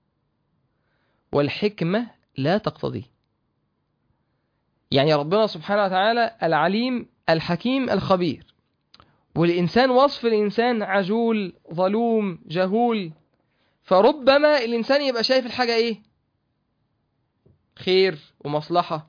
Speaker 1: والحكمة لا تقتضي يعني ربنا سبحانه وتعالى العليم الحكيم الخبير والإنسان وصف الإنسان عجول ظلوم جهول فربما الإنسان يبقى شايف الحاجة إيه خير ومصلحة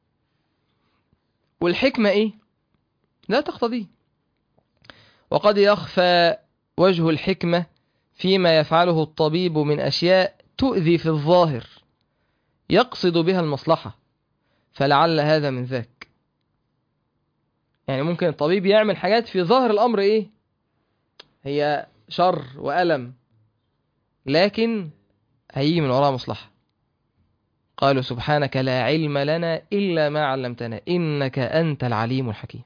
Speaker 1: والحكمة إيه لا تقتضي وقد يخفى وجه الحكمة فيما يفعله الطبيب من أشياء تؤذي في الظاهر يقصد بها المصلحة فلعل هذا من ذاك يعني ممكن الطبيب يعمل حاجات في ظاهر الأمر إيه هي شر وألم لكن هيجي من وراها مصلحة قالوا سبحانك لا علم لنا إلا ما علمتنا إنك أنت العليم الحكيم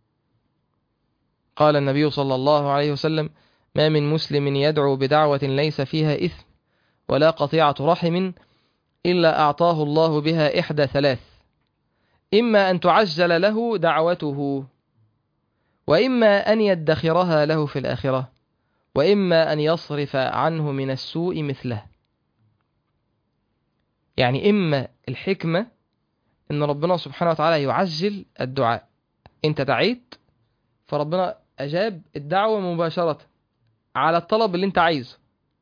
Speaker 1: قال النبي صلى الله عليه وسلم ما من مسلم يدعو بدعوة ليس فيها إثم ولا قطيعة رحم إلا أعطاه الله بها إحدى ثلاث إما أن تعجل له دعوته وإما أن يدخرها له في الآخرة وإما أن يصرف عنه من السوء مثله يعني إما الحكمة إن ربنا سبحانه وتعالى يعجل الدعاء أنت دعيت فربنا أجاب الدعوة مباشرة على الطلب اللي أنت عايزه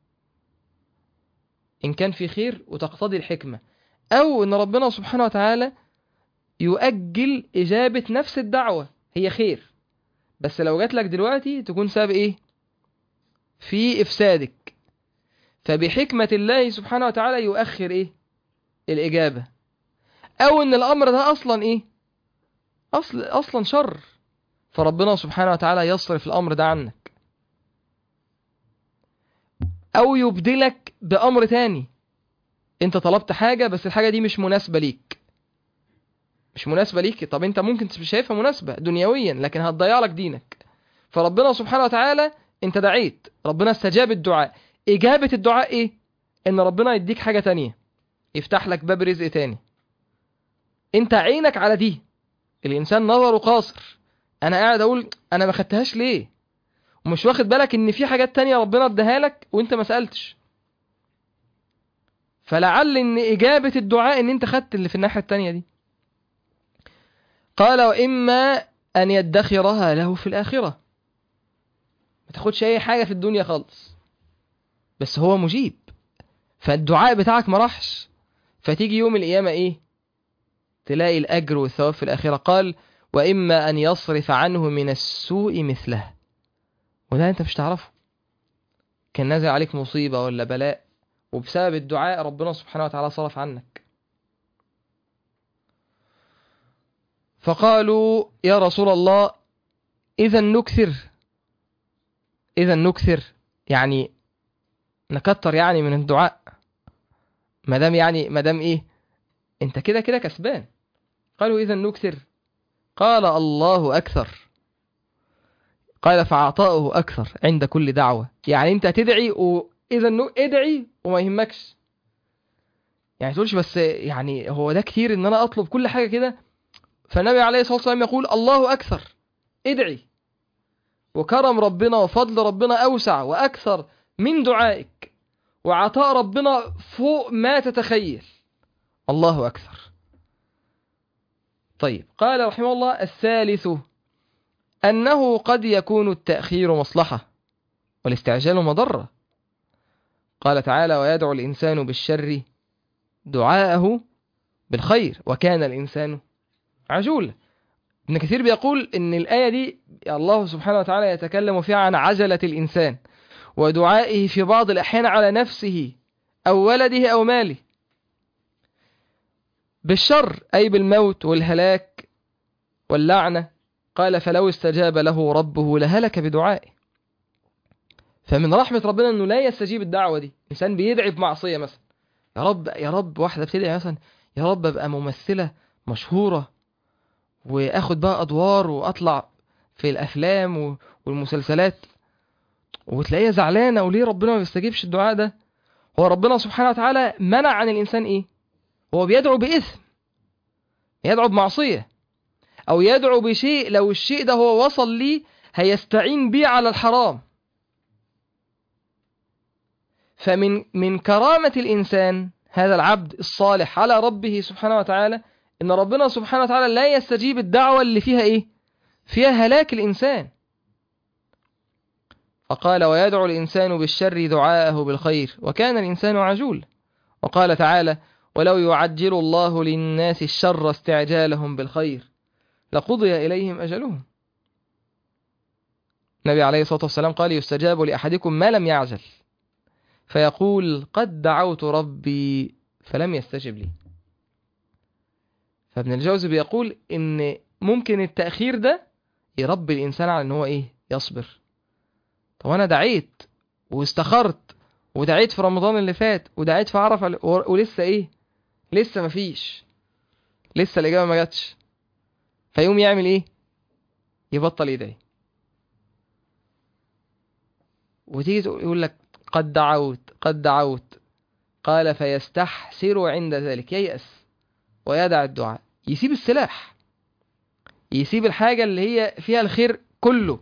Speaker 1: إن كان في خير وتقتضي الحكمة أو إن ربنا سبحانه وتعالى يؤجل إجابة نفس الدعوة هي خير بس لو جات لك دلوقتي تكون سبب إيه في إفسادك فبحكمة الله سبحانه وتعالى يؤخر إيه الإجابة أو إن الأمر ده أصلا إيه أصل أصلا شر فربنا سبحانه وتعالى يصرف الأمر ده عنك أو يبدلك بأمر تاني أنت طلبت حاجة بس الحاجة دي مش مناسبة ليك مش مناسبة ليك طب أنت ممكن تبقى شايفها مناسبة دنيويا لكن هتضيع لك دينك فربنا سبحانه وتعالى أنت دعيت ربنا استجاب الدعاء إجابة الدعاء إيه؟ إن ربنا يديك حاجة تانية يفتح لك باب رزق تاني أنت عينك على دي الإنسان نظره قاصر أنا قاعد أقول أنا ما خدتهاش ليه؟ ومش واخد بالك ان في حاجات تانية ربنا اداها لك وانت ما سألتش فلعل ان اجابة الدعاء ان انت خدت اللي في الناحية التانية دي قال واما ان يدخرها له في الاخرة ما تاخدش اي حاجة في الدنيا خالص بس هو مجيب فالدعاء بتاعك ما راحش فتيجي يوم القيامة ايه تلاقي الاجر والثواب في الاخرة قال واما ان يصرف عنه من السوء مثله وده انت مش تعرفه كان نازل عليك مصيبة ولا بلاء وبسبب الدعاء ربنا سبحانه وتعالى صرف عنك فقالوا يا رسول الله إذا نكثر إذا نكثر يعني نكتر يعني من الدعاء مدام يعني مدام إيه أنت كده كده كسبان قالوا إذا نكثر قال الله أكثر قال فعطاؤه أكثر عند كل دعوة يعني أنت تدعي وإذا إنه ادعي وما يهمكش يعني تقولش بس يعني هو ده كتير إن أنا أطلب كل حاجة كده فالنبي عليه الصلاة والسلام يقول الله أكثر ادعي وكرم ربنا وفضل ربنا أوسع وأكثر من دعائك وعطاء ربنا فوق ما تتخيل الله أكثر طيب قال رحمه الله الثالث أنه قد يكون التأخير مصلحة والاستعجال مضرة قال تعالى ويدعو الإنسان بالشر دعاءه بالخير وكان الإنسان عجولا ابن كثير بيقول إن الآية دي الله سبحانه وتعالى يتكلم فيها عن عجلة الإنسان ودعائه في بعض الأحيان على نفسه أو ولده أو ماله بالشر أي بالموت والهلاك واللعنة قال فلو استجاب له ربه لهلك بدعائه فمن رحمة ربنا انه لا يستجيب الدعوة دي انسان بيدعي بمعصية مثلا يا رب يا رب واحدة بتدعي مثلا يا رب ابقى ممثلة مشهورة واخد بقى ادوار واطلع في الافلام والمسلسلات وتلاقيها زعلانة وليه ربنا ما بيستجيبش الدعاء ده هو ربنا سبحانه وتعالى منع عن الانسان ايه هو بيدعو باثم يدعو بمعصية او يدعو بشيء لو الشيء ده هو وصل ليه هيستعين بيه على الحرام فمن من كرامة الإنسان هذا العبد الصالح على ربه سبحانه وتعالى إن ربنا سبحانه وتعالى لا يستجيب الدعوة اللي فيها إيه فيها هلاك الإنسان فقال ويدعو الإنسان بالشر دعاءه بالخير وكان الإنسان عجول وقال تعالى ولو يعجل الله للناس الشر استعجالهم بالخير لقضي إليهم أجلهم النبي عليه الصلاة والسلام قال يستجاب لأحدكم ما لم يعجل فيقول قد دعوت ربي فلم يستجب لي فابن الجوزي بيقول ان ممكن التأخير ده يربي الإنسان على ان هو ايه يصبر طب انا دعيت واستخرت ودعيت في رمضان اللي فات ودعيت في عرفة ولسه ايه لسه مفيش لسه الإجابة ما جاتش فيقوم يعمل إيه يبطل يدعي وتيجي تقول- يقول لك قد دعوت قد دعوت قال فيستحسر عند ذلك ييأس ويدع الدعاء يسيب السلاح يسيب الحاجة اللي هي فيها الخير كله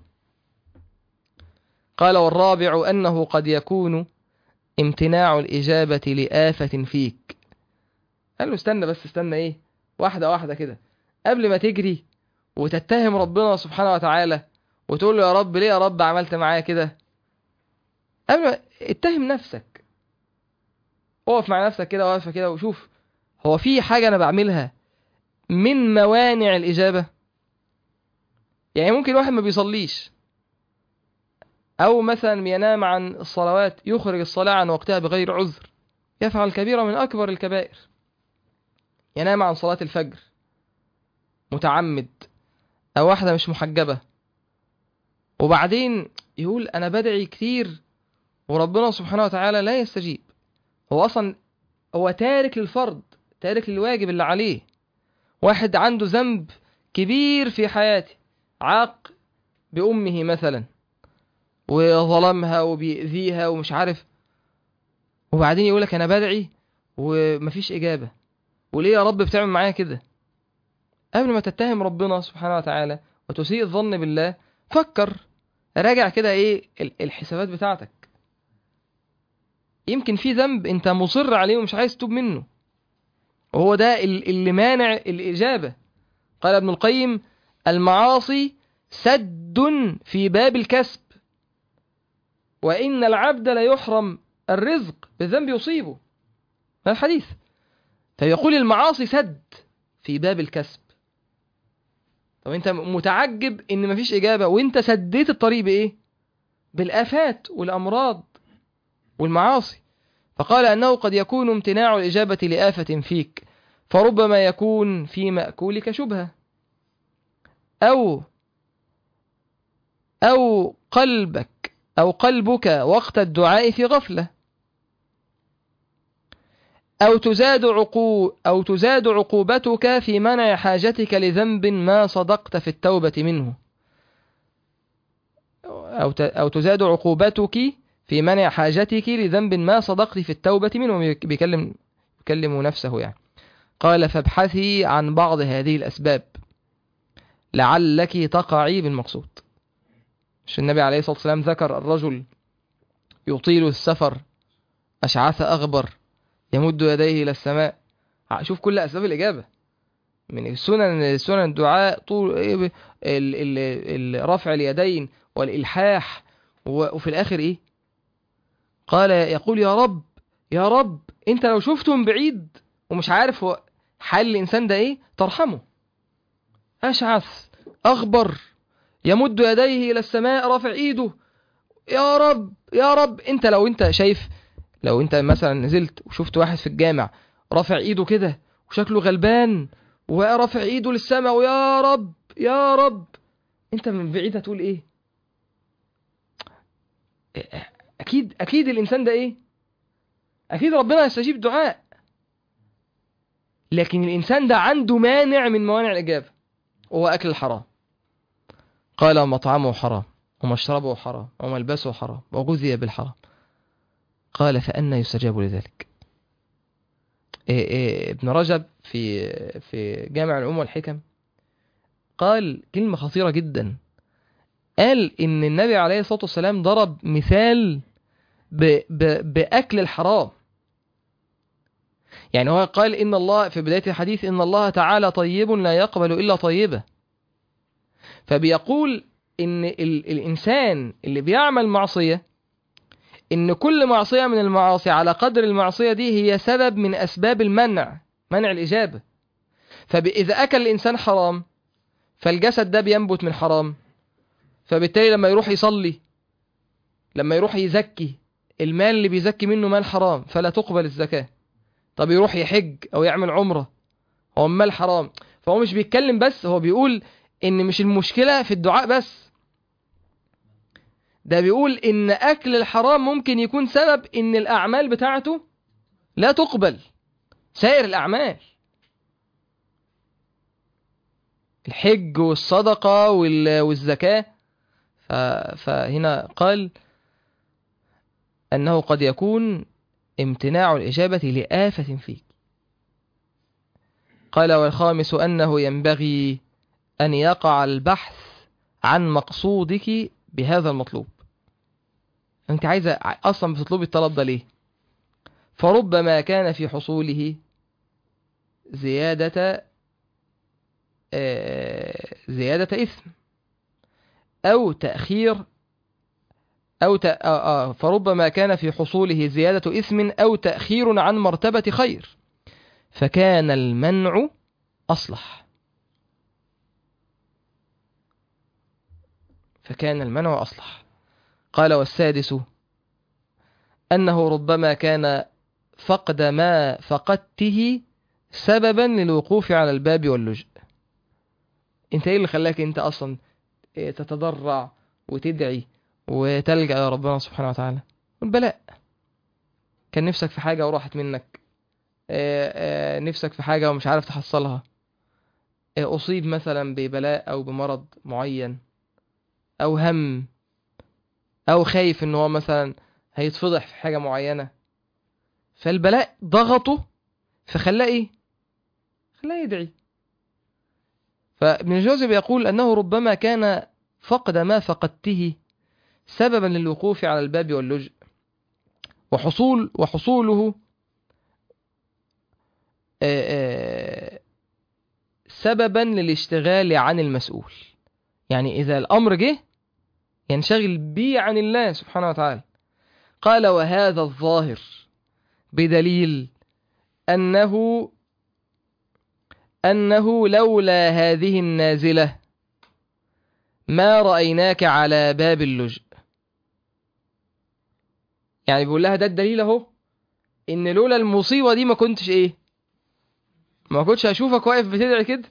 Speaker 1: قال والرابع أنه قد يكون امتناع الإجابة لآفة فيك قال له استنى بس استنى إيه واحدة واحدة كده قبل ما تجري وتتهم ربنا سبحانه وتعالى وتقول له يا رب ليه يا رب عملت معايا كده قبل ما اتهم نفسك اقف مع نفسك كده واقفة كده وشوف هو في حاجة أنا بعملها من موانع الإجابة يعني ممكن واحد ما بيصليش أو مثلا ينام عن الصلوات يخرج الصلاة عن وقتها بغير عذر يفعل كبيرة من أكبر الكبائر ينام عن صلاة الفجر متعمد أو واحدة مش محجبة وبعدين يقول أنا بدعي كتير وربنا سبحانه وتعالى لا يستجيب هو أصلا هو تارك للفرض تارك للواجب اللي عليه واحد عنده ذنب كبير في حياته عاق بأمه مثلا وظلمها وبيأذيها ومش عارف وبعدين يقولك أنا بدعي ومفيش إجابة وليه يا رب بتعمل معايا كده قبل ما تتهم ربنا سبحانه وتعالى وتسيء الظن بالله فكر راجع كده ايه ال- الحسابات بتاعتك يمكن في ذنب انت مصر عليه ومش عايز تتوب منه وهو ده ال- اللي مانع الإجابة قال ابن القيم المعاصي سد في باب الكسب وإن العبد لا يحرم الرزق بالذنب يصيبه هذا الحديث فيقول المعاصي سد في باب الكسب طب انت متعجب ان مفيش اجابة وانت سديت الطريق بايه بالافات والامراض والمعاصي فقال انه قد يكون امتناع الاجابة لآفة فيك فربما يكون في مأكولك شبهة او او قلبك او قلبك وقت الدعاء في غفلة أو تزاد عقو أو تزاد عقوبتك في منع حاجتك لذنب ما صدقت في التوبة منه أو ت- أو تزاد عقوبتك في منع حاجتك لذنب ما صدقت في التوبة منه بيكلم بيكلم نفسه يعني قال فابحثي عن بعض هذه الأسباب لعلك تقعي بالمقصود مش النبي عليه الصلاة والسلام ذكر الرجل يطيل السفر أشعث أغبر يمد يديه إلى السماء شوف كل أسباب الإجابة من السنن سنن الدعاء طول إيه ب- ال- ال- ال- رفع اليدين والإلحاح و- وفي الآخر إيه قال يقول يا رب يا رب أنت لو شفته من بعيد ومش عارف هو حال الإنسان ده إيه ترحمه أشعث أغبر يمد يديه إلى السماء رافع إيده يا رب يا رب أنت لو أنت شايف لو انت مثلا نزلت وشفت واحد في الجامع رافع ايده كده وشكله غلبان ورافع ايده للسماء ويا رب يا رب انت من بعيد هتقول ايه اكيد اكيد الانسان ده ايه اكيد ربنا يستجيب دعاء لكن الانسان ده عنده مانع من موانع الاجابه وهو اكل الحرام قال مطعمه حرام ومشربه حرام وملبسه حرام وغذي بالحرام قال فأنا يستجاب لذلك إيه إيه ابن رجب في في جامع العلوم والحكم قال كلمة خطيرة جدا قال إن النبي عليه الصلاة والسلام ضرب مثال ب ب بأكل الحرام يعني هو قال إن الله في بداية الحديث إن الله تعالى طيب لا يقبل إلا طيبة فبيقول إن ال الإنسان اللي بيعمل معصية إن كل معصية من المعاصي على قدر المعصية دي هي سبب من أسباب المنع منع الإجابة فإذا أكل الإنسان حرام فالجسد ده بينبت من حرام فبالتالي لما يروح يصلي لما يروح يزكي المال اللي بيزكي منه مال حرام فلا تقبل الزكاة طب يروح يحج أو يعمل عمرة هو مال حرام فهو مش بيتكلم بس هو بيقول إن مش المشكلة في الدعاء بس ده بيقول ان اكل الحرام ممكن يكون سبب ان الاعمال بتاعته لا تقبل سائر الأعمال الحج والصدقة وال- والزكاة ف- فهنا قال أنه قد يكون امتناع الإجابة لآفة فيك قال والخامس أنه ينبغي أن يقع البحث عن مقصودك بهذا المطلوب أنت عايزة أصلا بتطلبي الطلب ده ليه فربما كان في حصوله زيادة آه، زيادة إثم أو تأخير أو ت... آه آه فربما كان في حصوله زيادة إثم أو تأخير عن مرتبة خير فكان المنع أصلح فكان المنع أصلح قال والسادس أنه ربما كان فقد ما فقدته سببا للوقوف على الباب واللجأ انت ايه اللي خلاك انت اصلا إيه تتضرع وتدعي وتلجأ إلى ربنا سبحانه وتعالى البلاء كان نفسك في حاجة وراحت منك آه، آه، نفسك في حاجة ومش عارف تحصلها آه، أصيب مثلا ببلاء أو بمرض معين أو هم أو خايف إن هو مثلا هيتفضح في حاجة معينة فالبلاء ضغطه فخلاه إيه؟ خلاه يدعي فابن الجوزي بيقول أنه ربما كان فقد ما فقدته سببا للوقوف على الباب واللجء وحصول وحصوله آه، آه، سببا للاشتغال عن المسؤول يعني إذا الأمر جه ينشغل به عن الله سبحانه وتعالى قال وهذا الظاهر بدليل أنه أنه لولا هذه النازلة ما رأيناك على باب اللجء يعني بيقول لها ده الدليل اهو ان لولا المصيبة دي ما كنتش ايه ما كنتش هشوفك واقف بتدعي كده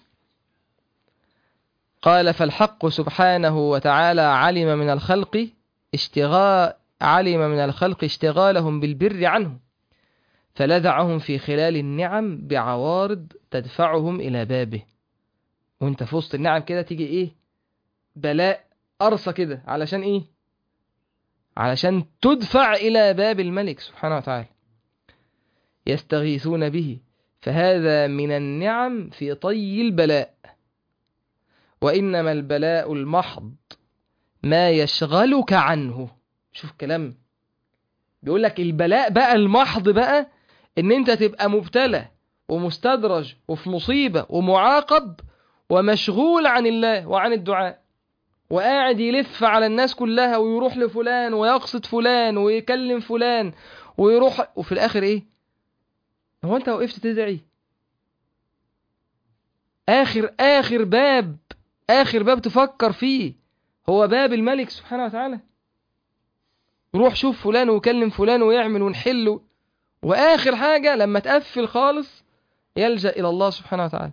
Speaker 1: قال فالحق سبحانه وتعالى علم من الخلق اشتغال علم من الخلق اشتغالهم بالبر عنه فلدعهم في خلال النعم بعوارض تدفعهم إلى بابه وانت في وسط النعم كده تيجي ايه بلاء قرصة كده علشان ايه علشان تدفع إلى باب الملك سبحانه وتعالى يستغيثون به فهذا من النعم في طي البلاء وإنما البلاء المحض ما يشغلك عنه شوف كلام بيقول لك البلاء بقى المحض بقى ان انت تبقى مبتلى ومستدرج وفي مصيبة ومعاقب ومشغول عن الله وعن الدعاء وقاعد يلف على الناس كلها ويروح لفلان ويقصد فلان ويكلم فلان ويروح وفي الاخر ايه هو انت وقفت تدعي اخر اخر باب اخر باب تفكر فيه هو باب الملك سبحانه وتعالى روح شوف فلان وكلم فلان ويعمل ونحل واخر حاجة لما تقفل خالص يلجأ الى الله سبحانه وتعالى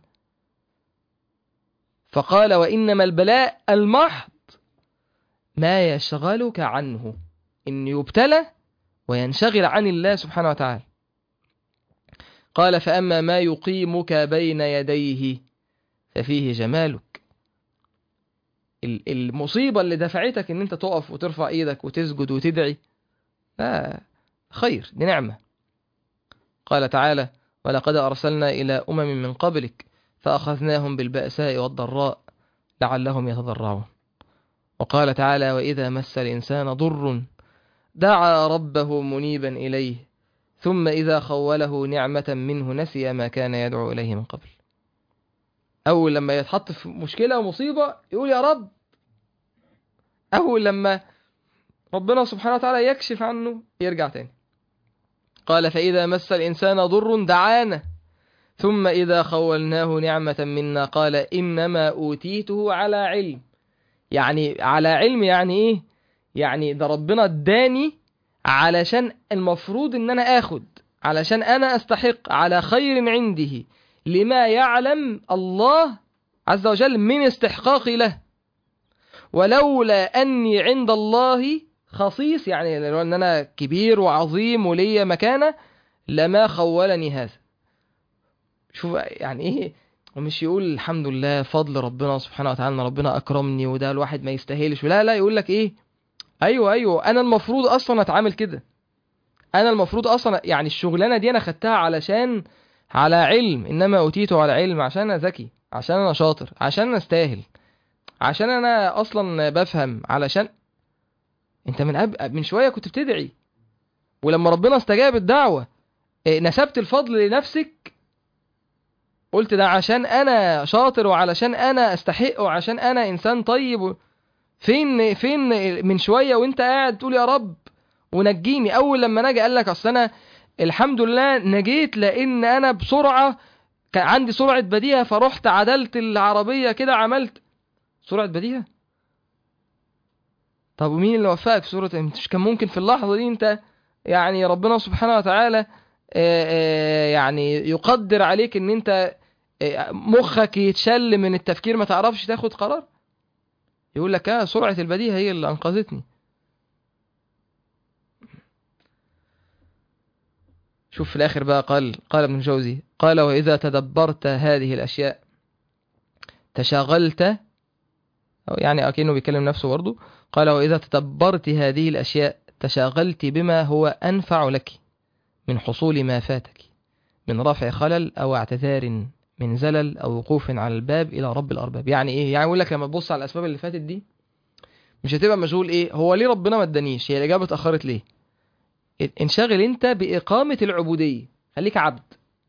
Speaker 1: فقال وإنما البلاء المحض ما يشغلك عنه إن يبتلى وينشغل عن الله سبحانه وتعالى قال فأما ما يقيمك بين يديه ففيه جمالك ال- المصيبة اللي دفعتك ان انت تقف وترفع ايدك وتسجد وتدعي لا خير دي نعمة قال تعالى ولقد أرسلنا إلى أمم من قبلك فأخذناهم بالبأساء والضراء لعلهم يتضرعون وقال تعالى وإذا مس الإنسان ضر دعا ربه منيبا إليه ثم إذا خوله نعمة منه نسي ما كان يدعو إليه من قبل أول لما يتحط في مشكلة ومصيبة يقول يا رب أول لما ربنا سبحانه وتعالى يكشف عنه يرجع تاني قال فإذا مس الإنسان ضر دعانا ثم إذا خولناه نعمة منا قال إنما أوتيته على علم يعني على علم يعني إيه يعني ده ربنا اداني علشان المفروض ان انا اخد علشان انا استحق على خير عنده لما يعلم الله عز وجل من استحقاقي له ولولا اني عند الله خصيص يعني لو ان انا كبير وعظيم ولي مكانه لما خولني هذا شوف يعني ايه ومش يقول الحمد لله فضل ربنا سبحانه وتعالى ان ربنا اكرمني وده الواحد ما يستاهلش لا لا يقول لك ايه ايوه ايوه انا المفروض اصلا اتعامل كده انا المفروض اصلا يعني الشغلانه دي انا خدتها علشان على علم انما اوتيته على علم عشان انا ذكي عشان انا شاطر عشان انا استاهل عشان انا اصلا بفهم علشان انت من أب... من شويه كنت بتدعي ولما ربنا استجاب الدعوه إيه، نسبت الفضل لنفسك قلت ده عشان انا شاطر وعلشان انا استحق وعشان انا انسان طيب و... فين فين من شويه وانت قاعد تقول يا رب ونجيني اول لما نجي قال لك اصل انا الحمد لله نجيت لان انا بسرعه كان عندي سرعه بديهه فرحت عدلت العربيه كده عملت سرعه بديهه طب ومين اللي وفقك في سوره مش كان ممكن في اللحظه دي انت يعني ربنا سبحانه وتعالى آه، آه، يعني يقدر عليك ان انت آه، مخك يتشل من التفكير ما تعرفش تاخد قرار يقول لك اه سرعه البديهه هي اللي انقذتني شوف في الآخر بقى قال قال ابن الجوزي قال وإذا تدبرت هذه الأشياء تشاغلت أو يعني أكنه بيكلم نفسه برضه قال وإذا تدبرت هذه الأشياء تشاغلت بما هو أنفع لك من حصول ما فاتك من رفع خلل أو اعتذار من زلل أو وقوف على الباب إلى رب الأرباب يعني إيه؟ يعني يقول لك لما تبص على الأسباب اللي فاتت دي مش هتبقى مشغول إيه هو ليه ربنا ما ادانيش هي الإجابة اتأخرت ليه انشغل انت بإقامة العبودية خليك عبد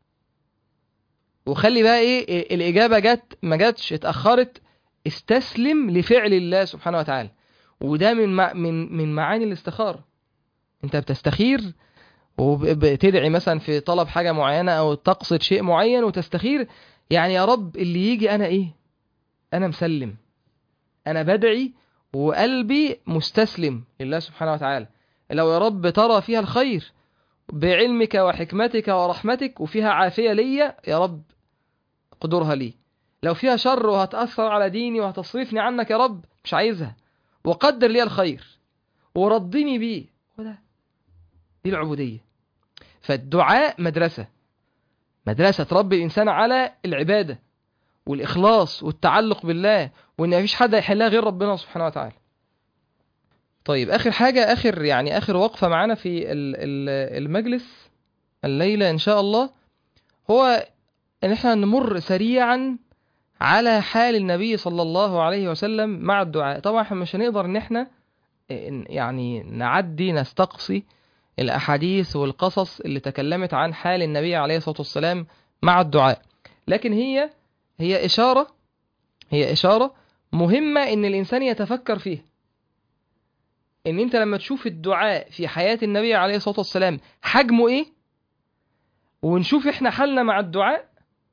Speaker 1: وخلي بقى ايه الإجابة جت ما جاتش اتأخرت استسلم لفعل الله سبحانه وتعالى وده من مع من من معاني الاستخارة انت بتستخير وبتدعي مثلا في طلب حاجة معينة او تقصد شيء معين وتستخير يعني يا رب اللي يجي انا ايه انا مسلم انا بدعي وقلبي مستسلم لله سبحانه وتعالى لو يا رب ترى فيها الخير بعلمك وحكمتك ورحمتك وفيها عافية ليا يا رب قدرها لي لو فيها شر وهتأثر على ديني وهتصرفني عنك يا رب مش عايزها وقدر لي الخير وردني بيه وده دي العبودية فالدعاء مدرسة مدرسة تربي الإنسان على العبادة والإخلاص والتعلق بالله وإن مفيش حد يحلها غير ربنا سبحانه وتعالى طيب اخر حاجة اخر يعني اخر وقفة معانا في ال- ال- المجلس الليلة ان شاء الله هو ان احنا نمر سريعا على حال النبي صلى الله عليه وسلم مع الدعاء طبعا احنا مش هنقدر ان احنا يعني نعدي نستقصي الاحاديث والقصص اللي تكلمت عن حال النبي عليه الصلاة والسلام مع الدعاء لكن هي هي اشارة هي اشارة مهمة ان الانسان يتفكر فيها ان انت لما تشوف الدعاء في حياة النبي عليه الصلاة والسلام حجمه ايه ونشوف احنا حالنا مع الدعاء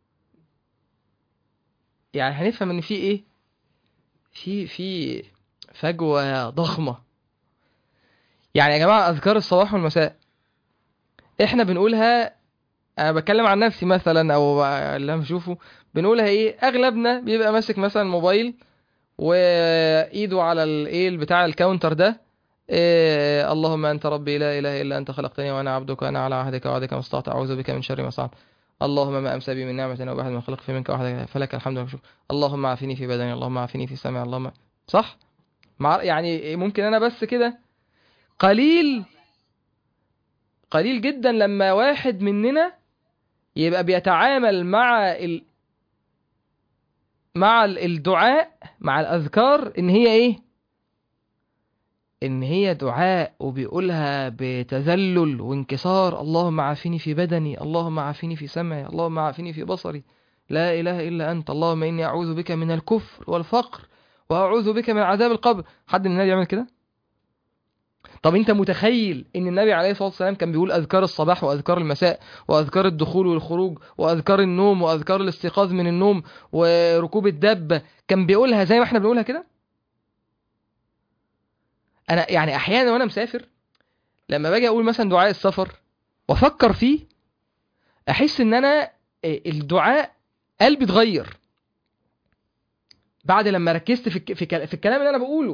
Speaker 1: يعني هنفهم ان في ايه في في فجوة ضخمة يعني يا جماعة اذكار الصباح والمساء احنا بنقولها انا بتكلم عن نفسي مثلا او اللي انا بشوفه بنقولها ايه اغلبنا بيبقى ماسك مثلا موبايل وايده على الايه بتاع الكاونتر ده إيه اللهم انت ربي لا اله الا انت خلقتني وانا عبدك وانا على عهدك وعهدك ما استطعت اعوذ بك من شر ما صنعت اللهم ما امسى بي من نعمه او بحد من خلق في منك وحدك فلك الحمد والشكر اللهم عافني في بدني اللهم عافني في سمعي اللهم صح مع يعني ممكن انا بس كده قليل قليل جدا لما واحد مننا يبقى بيتعامل مع ال... مع الدعاء مع الاذكار ان هي ايه ان هي دعاء وبيقولها بتذلل وانكسار اللهم عافني في بدني اللهم عافني في سمعي اللهم عافني في بصري لا اله الا انت اللهم اني اعوذ بك من الكفر والفقر واعوذ بك من عذاب القبر حد من النبي يعمل كده طب انت متخيل ان النبي عليه الصلاه والسلام كان بيقول اذكار الصباح واذكار المساء واذكار الدخول والخروج واذكار النوم واذكار الاستيقاظ من النوم وركوب الدابه كان بيقولها زي ما احنا بنقولها كده انا يعني احيانا وانا مسافر لما باجي اقول مثلا دعاء السفر وافكر فيه احس ان انا الدعاء قلبي اتغير بعد لما ركزت في الك- في كل- في الكلام اللي انا بقوله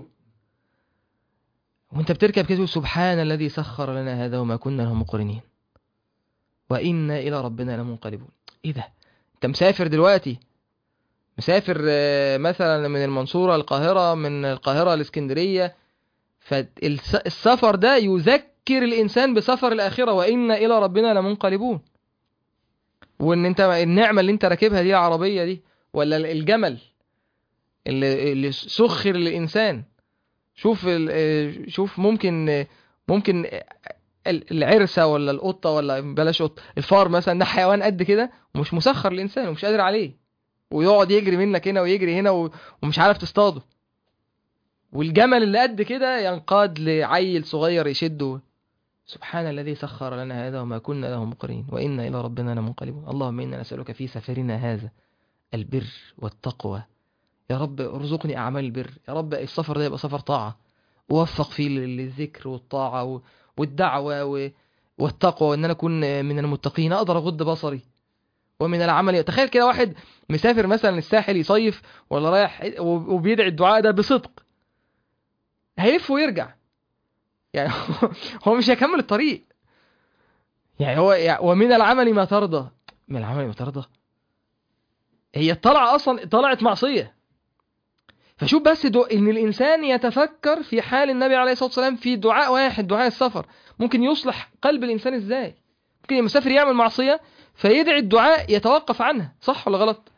Speaker 1: وانت بتركب كده تقول سبحان الذي سخر لنا هذا وما كنا له مقرنين وإنا إلى ربنا لمنقلبون إيه ده انت مسافر دلوقتي مسافر آه، مثلا من المنصورة القاهرة من القاهرة الاسكندرية فالسفر ده يذكر الإنسان بسفر الآخرة وإن إلى ربنا لمنقلبون وإن أنت النعمة اللي أنت راكبها دي العربية دي ولا الجمل اللي, اللي سخر للإنسان شوف ال- آه، شوف ممكن آه، ممكن آه، العرسة ولا القطة ولا بلاش قطة الفار مثلا ده حيوان قد كده ومش مسخر للإنسان ومش قادر عليه ويقعد يجري منك هنا ويجري هنا و- ومش عارف تصطاده والجمل اللي قد كده ينقاد لعيل صغير يشده سبحان الذي سخر لنا هذا وما كنا له مقرين وإنا إلى ربنا لمنقلبون اللهم إنا نسألك في سفرنا هذا البر والتقوى يا رب ارزقني أعمال البر يا رب السفر ده يبقى سفر طاعة ووفق فيه لل- للذكر والطاعة و- والدعوة و- والتقوى وإن أنا أكون من المتقين أقدر أغض بصري ومن العمل تخيل كده واحد مسافر مثلا الساحل يصيف ولا رايح وبيدعي الدعاء ده بصدق هيلف ويرجع يعني هو مش هيكمل الطريق يعني هو يعني ومن العمل ما ترضى من العمل ما ترضى هي الطلعة أصلا طلعت معصية فشوف بس دو إن الإنسان يتفكر في حال النبي عليه الصلاة والسلام في دعاء واحد دعاء السفر ممكن يصلح قلب الإنسان إزاي ممكن المسافر يعمل معصية فيدعي الدعاء يتوقف عنها صح ولا غلط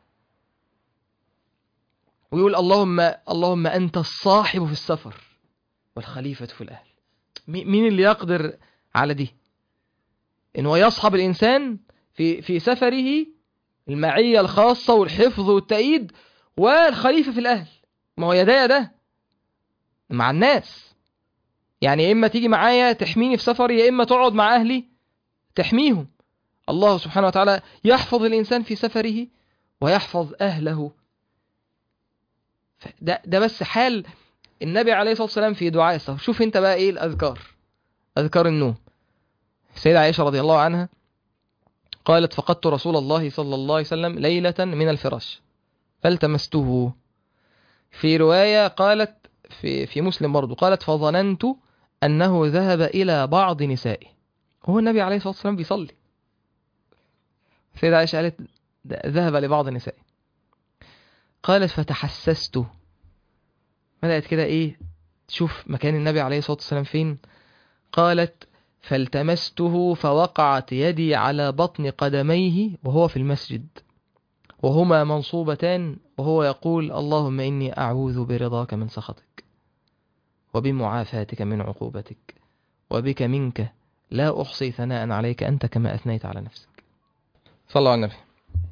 Speaker 1: ويقول اللهم اللهم أنت الصاحب في السفر والخليفة في الأهل مي- مين اللي يقدر على دي إن هو يصحب الإنسان في في سفره المعية الخاصة والحفظ والتأييد والخليفة في الأهل ما هو يا ده يا ده مع الناس يعني يا إما تيجي معايا تحميني في سفري يا إما تقعد مع أهلي تحميهم الله سبحانه وتعالى يحفظ الإنسان في سفره ويحفظ أهله ده, ده بس حال النبي عليه الصلاة والسلام في دعاء السفر شوف انت بقى ايه الأذكار أذكار النوم السيدة عائشة رضي الله عنها قالت فقدت رسول الله صلى الله عليه وسلم ليلة من الفراش فالتمسته في رواية قالت في, في مسلم برضو قالت فظننت أنه ذهب إلى بعض نسائه هو النبي عليه الصلاة والسلام بيصلي السيدة عائشة قالت ده ذهب لبعض نسائه قالت فتحسست بدأت كده ايه تشوف مكان النبي عليه الصلاة والسلام فين قالت فالتمسته فوقعت يدي على بطن قدميه وهو في المسجد وهما منصوبتان وهو يقول اللهم إني أعوذ برضاك من سخطك وبمعافاتك من عقوبتك وبك منك لا أحصي ثناء عليك أنت كما أثنيت على نفسك صلى الله على النبي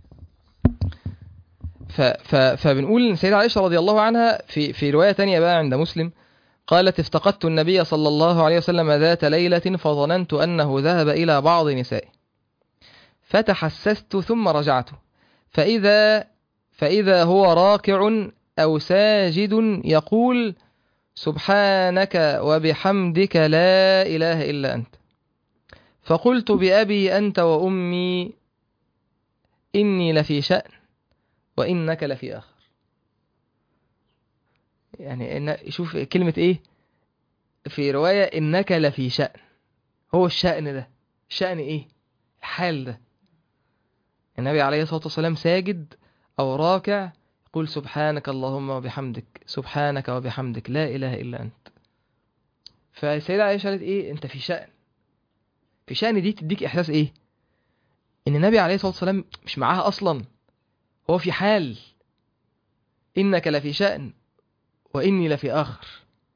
Speaker 1: ف ف فبنقول ان السيدة عائشة رضي الله عنها في في رواية تانية بقى عند مسلم قالت افتقدت النبي صلى الله عليه وسلم ذات ليلة فظننت أنه ذهب إلى بعض نسائه فتحسست ثم رجعت فإذا فإذا هو راكع أو ساجد يقول سبحانك وبحمدك لا إله إلا أنت فقلت بأبي أنت وأمي إني لفي شأن وإنك لفي آخر يعني إن شوف كلمة إيه في رواية إنك لفي شأن هو الشأن ده شأن إيه الحال ده النبي عليه الصلاة والسلام ساجد أو راكع يقول سبحانك اللهم وبحمدك سبحانك وبحمدك لا إله إلا أنت فالسيدة عائشة قالت إيه أنت في شأن في شأن دي تديك إحساس إيه إن النبي عليه الصلاة والسلام مش معاها أصلا هو في حال إنك لفي شأن وإني لفي آخر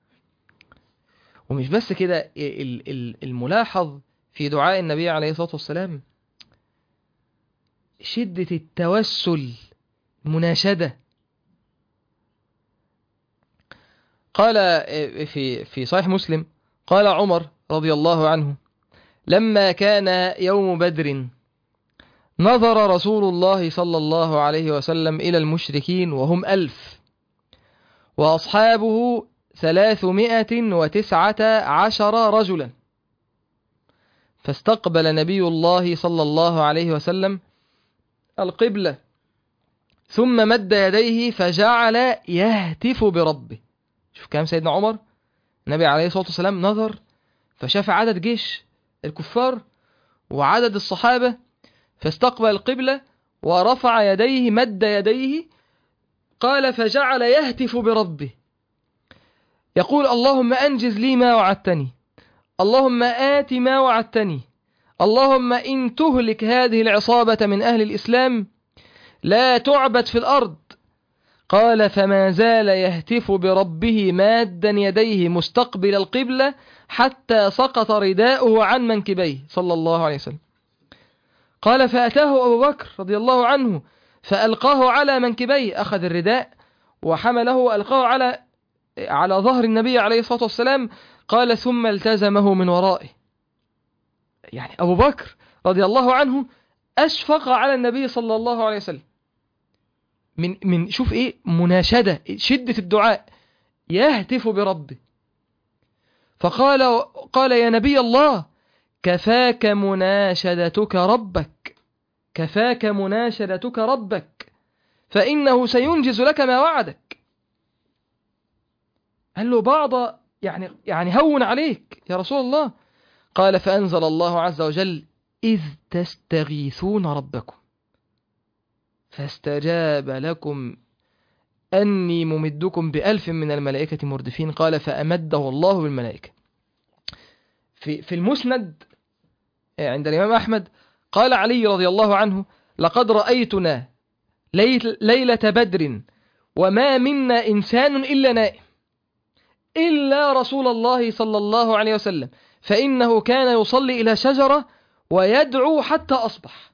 Speaker 1: ومش بس كده ال- ال- الملاحظ في دعاء النبي عليه الصلاة والسلام شدة التوسل مناشدة قال في في صحيح مسلم قال عمر رضي الله عنه لما كان يوم بدر نظر رسول الله صلى الله عليه وسلم إلى المشركين وهم ألف وأصحابه ثلاثمائة وتسعة عشر رجلا فاستقبل نبي الله صلى الله عليه وسلم القبلة ثم مد يديه فجعل يهتف بربه شوف كلام سيدنا عمر النبي عليه الصلاة والسلام نظر فشاف عدد جيش الكفار وعدد الصحابة فاستقبل القبلة ورفع يديه مد يديه قال فجعل يهتف بربه يقول اللهم أنجز لي ما وعدتني اللهم آت ما وعدتني اللهم إن تهلك هذه العصابة من أهل الإسلام لا تعبد في الأرض قال فما زال يهتف بربه مادا يديه مستقبل القبلة حتى سقط رداؤه عن منكبيه صلى الله عليه وسلم قال فأتاه أبو بكر رضي الله عنه فألقاه على منكبيه أخذ الرداء وحمله وألقاه على على ظهر النبي عليه الصلاة والسلام قال ثم التزمه من ورائه يعني أبو بكر رضي الله عنه أشفق على النبي صلى الله عليه وسلم من من شوف ايه مناشدة شدة الدعاء يهتف بربه فقال قال يا نبي الله كفاك مناشدتك ربك كفاك مناشدتك ربك فإنه سينجز لك ما وعدك قال له بعض يعني يعني هون عليك يا رسول الله قال فأنزل الله عز وجل إذ تستغيثون ربكم فاستجاب لكم أني ممدكم بألف من الملائكة مردفين قال فأمده الله بالملائكة في, في المسند عند الإمام أحمد قال علي رضي الله عنه لقد رأيتنا ليلة بدر وما منا إنسان إلا نائم إلا رسول الله صلى الله عليه وسلم فإنه كان يصلي إلى شجرة ويدعو حتى أصبح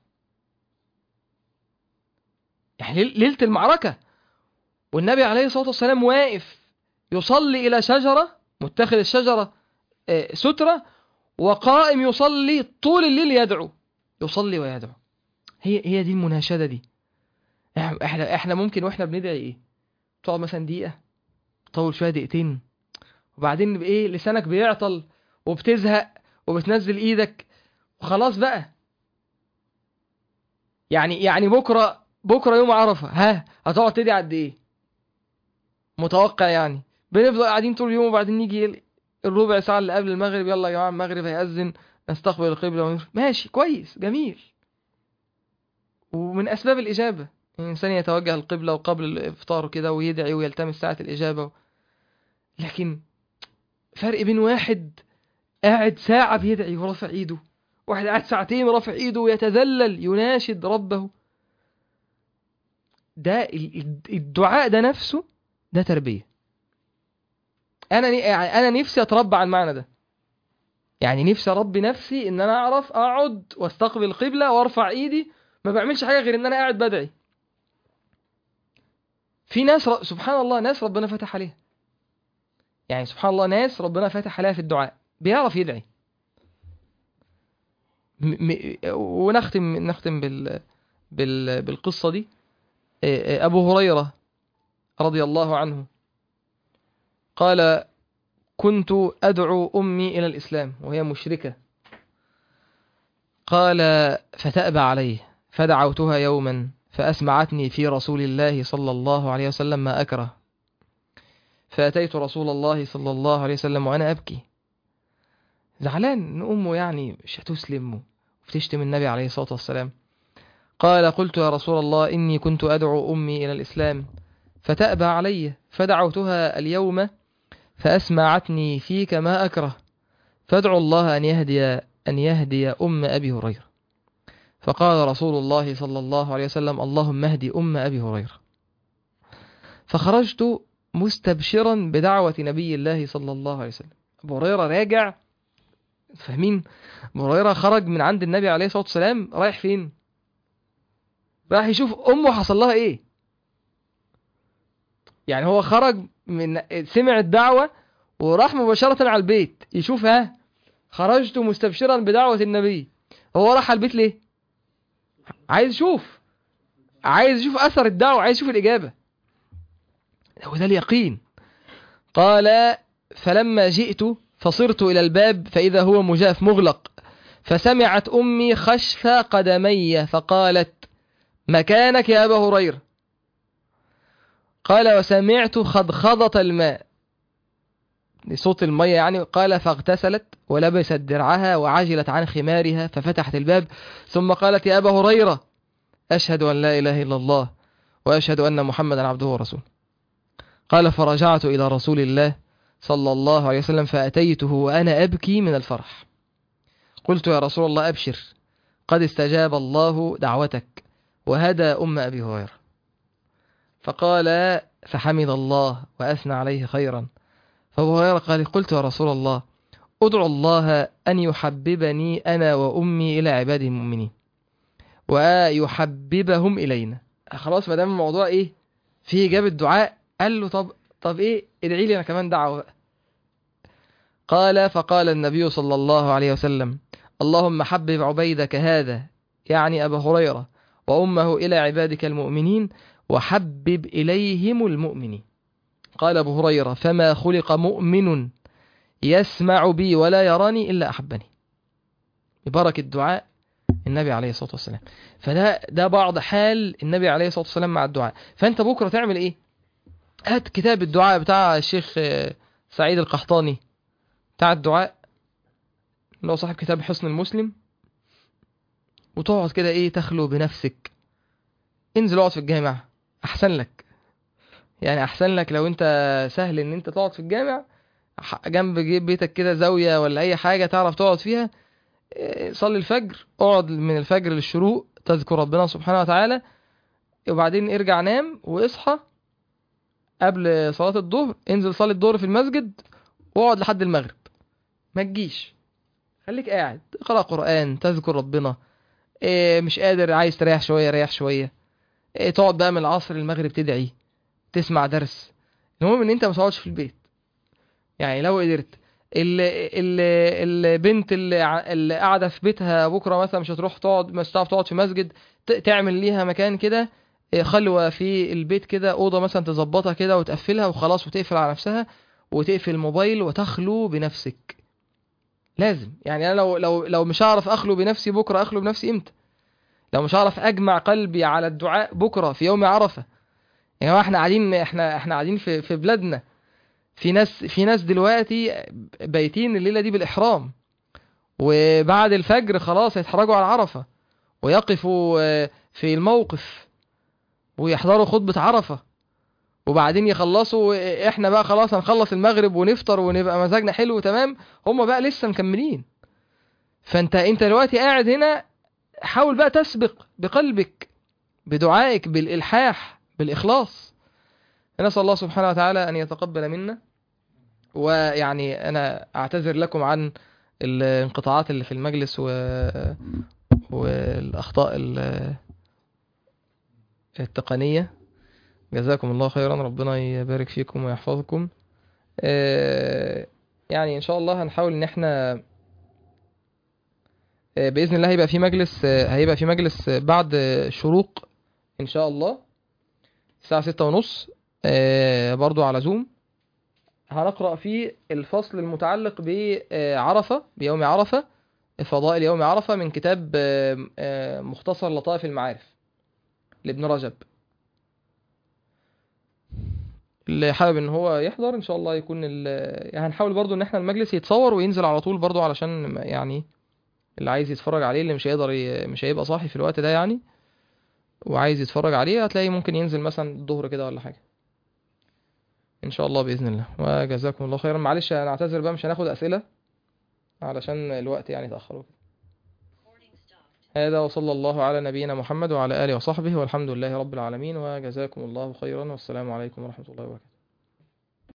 Speaker 1: يعني ليلة المعركة والنبي عليه الصلاة والسلام واقف يصلي إلى شجرة متخذ الشجرة سترة وقائم يصلي طول الليل يدعو يصلي ويدعو هي هي دي المناشدة دي احنا احنا ممكن واحنا بندعي ايه تقعد مثلا دقيقة تطول شوية دقيقتين وبعدين ايه لسانك بيعطل وبتزهق وبتنزل ايدك وخلاص بقى يعني يعني بكره بكره يوم عرفه ها هتقعد تدعي قد ايه متوقع يعني بنفضل قاعدين طول اليوم وبعدين نيجي الربع ساعه اللي قبل المغرب يلا يا جماعه المغرب هيأذن نستقبل القبله ونفر. ماشي كويس جميل ومن اسباب الاجابه الانسان يتوجه القبله وقبل الافطار كده ويدعي ويلتمس ساعه الاجابه لكن فرق بين واحد قاعد ساعة بيدعي ورافع ايده واحد قاعد ساعتين ورافع ايده ويتذلل يناشد ربه ده الدعاء ده نفسه ده تربية انا انا نفسي اتربى على المعنى ده يعني نفسي اربي نفسي ان انا اعرف اقعد واستقبل القبلة وارفع ايدي ما بعملش حاجة غير ان انا قاعد بدعي في ناس ر... سبحان الله ناس ربنا فتح عليها يعني سبحان الله ناس ربنا فتح عليها في الدعاء بيعرف يدعي م... م... ونختم نختم بال... بال... بالقصة دي أبو هريرة رضي الله عنه قال كنت أدعو أمي إلى الإسلام وهي مشركة قال فتأبى عليه فدعوتها يوما فأسمعتني في رسول الله صلى الله عليه وسلم ما أكره فأتيت رسول الله صلى الله عليه وسلم وأنا أبكي زعلان إن أمه يعني مش هتسلم وبتشتم النبي عليه الصلاة والسلام قال قلت يا رسول الله إني كنت أدعو أمي إلى الإسلام فتأبى علي فدعوتها اليوم فأسمعتني فيك ما أكره فادعو الله أن يهدي أن يهدي أم أبي هريرة فقال رسول الله صلى الله عليه وسلم اللهم اهدي أم أبي هريرة فخرجت مستبشرا بدعوة نبي الله صلى الله عليه وسلم أبو هريرة راجع فاهمين أبو هريرة خرج من عند النبي عليه الصلاة والسلام رايح فين راح يشوف أمه حصل لها إيه يعني هو خرج من سمع الدعوة وراح مباشرة على البيت يشوف ها خرجت مستبشرا بدعوة النبي هو راح على البيت ليه عايز يشوف عايز يشوف أثر الدعوة عايز يشوف الإجابة وده اليقين قال فلما جئت فصرت إلى الباب فإذا هو مجاف مغلق فسمعت أمي خشف قدمي فقالت مكانك يا أبا هريرة قال وسمعت خضخضة الماء صوت المية يعني قال فاغتسلت ولبست درعها وعجلت عن خمارها ففتحت الباب ثم قالت يا أبا هريرة أشهد أن لا إله إلا الله وأشهد أن محمدا عبده ورسوله قال فرجعت إلى رسول الله صلى الله عليه وسلم فأتيته وأنا أبكي من الفرح قلت يا رسول الله أبشر قد استجاب الله دعوتك وهدى أم أبي هريرة فقال فحمد الله وأثنى عليه خيرا فأبو هريرة قال قلت يا رسول الله ادعو الله أن يحببني أنا وأمي إلى عباده المؤمنين ويحببهم إلينا خلاص ما دام الموضوع إيه فيه إجابة دعاء قال له طب طب إيه ادعي لي أنا كمان دعوة بقى قال فقال النبي صلى الله عليه وسلم اللهم حبب عبيدك هذا يعني أبا هريرة وأمه إلى عبادك المؤمنين وحبب إليهم المؤمنين قال أبو هريرة فما خلق مؤمن يسمع بي ولا يراني إلا أحبني ببركة دعاء النبي عليه الصلاة والسلام فده ده بعض حال النبي عليه الصلاة والسلام مع الدعاء فأنت بكرة تعمل إيه هات كتاب الدعاء بتاع الشيخ سعيد القحطاني بتاع الدعاء اللي هو صاحب كتاب حسن المسلم وتقعد كده ايه تخلو بنفسك انزل اقعد في الجامع احسن لك يعني احسن لك لو انت سهل ان انت تقعد في الجامع جنب بيتك كده زاوية ولا اي حاجة تعرف تقعد فيها صلي الفجر اقعد من الفجر للشروق تذكر ربنا سبحانه وتعالى وبعدين ارجع نام واصحى قبل صلاة الظهر انزل صلي الظهر في المسجد واقعد لحد المغرب ما تجيش خليك قاعد اقرا قرآن تذكر ربنا إيه مش قادر عايز تريح شوية ريح شوية إيه تقعد بقى من العصر للمغرب تدعي تسمع درس المهم ان انت ما تقعدش في البيت يعني لو قدرت ال ال البنت اللي, اللي قاعدة في بيتها بكرة مثلا مش هتروح تقعد مش هتعرف تقعد في مسجد تعمل ليها مكان كده خلوة في البيت كده أوضة مثلا تظبطها كده وتقفلها وخلاص وتقفل على نفسها وتقفل الموبايل وتخلو بنفسك لازم يعني انا لو لو لو مش هعرف اخلو بنفسي بكره اخلو بنفسي امتى لو مش هعرف اجمع قلبي على الدعاء بكره في يوم عرفه يا جماعه احنا قاعدين احنا احنا قاعدين في في بلادنا في ناس في ناس دلوقتي بايتين الليله دي بالاحرام وبعد الفجر خلاص هيتحرجوا على عرفه ويقفوا في الموقف ويحضروا خطبه عرفه وبعدين يخلصوا احنا بقى خلاص هنخلص المغرب ونفطر ونبقى مزاجنا حلو تمام هم بقى لسه مكملين فانت انت دلوقتي قاعد هنا حاول بقى تسبق بقلبك بدعائك بالالحاح بالاخلاص نسال الله سبحانه وتعالى ان يتقبل منا ويعني انا اعتذر لكم عن الانقطاعات اللي في المجلس و... والاخطاء التقنيه جزاكم الله خيرا ربنا يبارك فيكم ويحفظكم يعني ان شاء الله هنحاول ان احنا باذن الله هيبقى في مجلس هيبقى في مجلس بعد الشروق ان شاء الله الساعه ستة ونص برضو على زوم هنقرا فيه الفصل المتعلق بعرفه بيوم عرفه فضائل يوم عرفه من كتاب مختصر لطائف المعارف لابن رجب اللي حابب ان هو يحضر ان شاء الله يكون يعني هنحاول برضو ان احنا المجلس يتصور وينزل على طول برضو علشان يعني اللي عايز يتفرج عليه اللي مش هيقدر ي... مش هيبقى صاحي في الوقت ده يعني وعايز يتفرج عليه هتلاقي ممكن ينزل مثلا الظهر كده ولا حاجه ان شاء الله باذن الله وجزاكم الله خيرا معلش انا اعتذر بقى مش هناخد اسئله علشان الوقت يعني اتاخر هذا وصلى الله على نبينا محمد وعلى اله وصحبه والحمد لله رب العالمين وجزاكم الله خيرا والسلام عليكم ورحمه الله وبركاته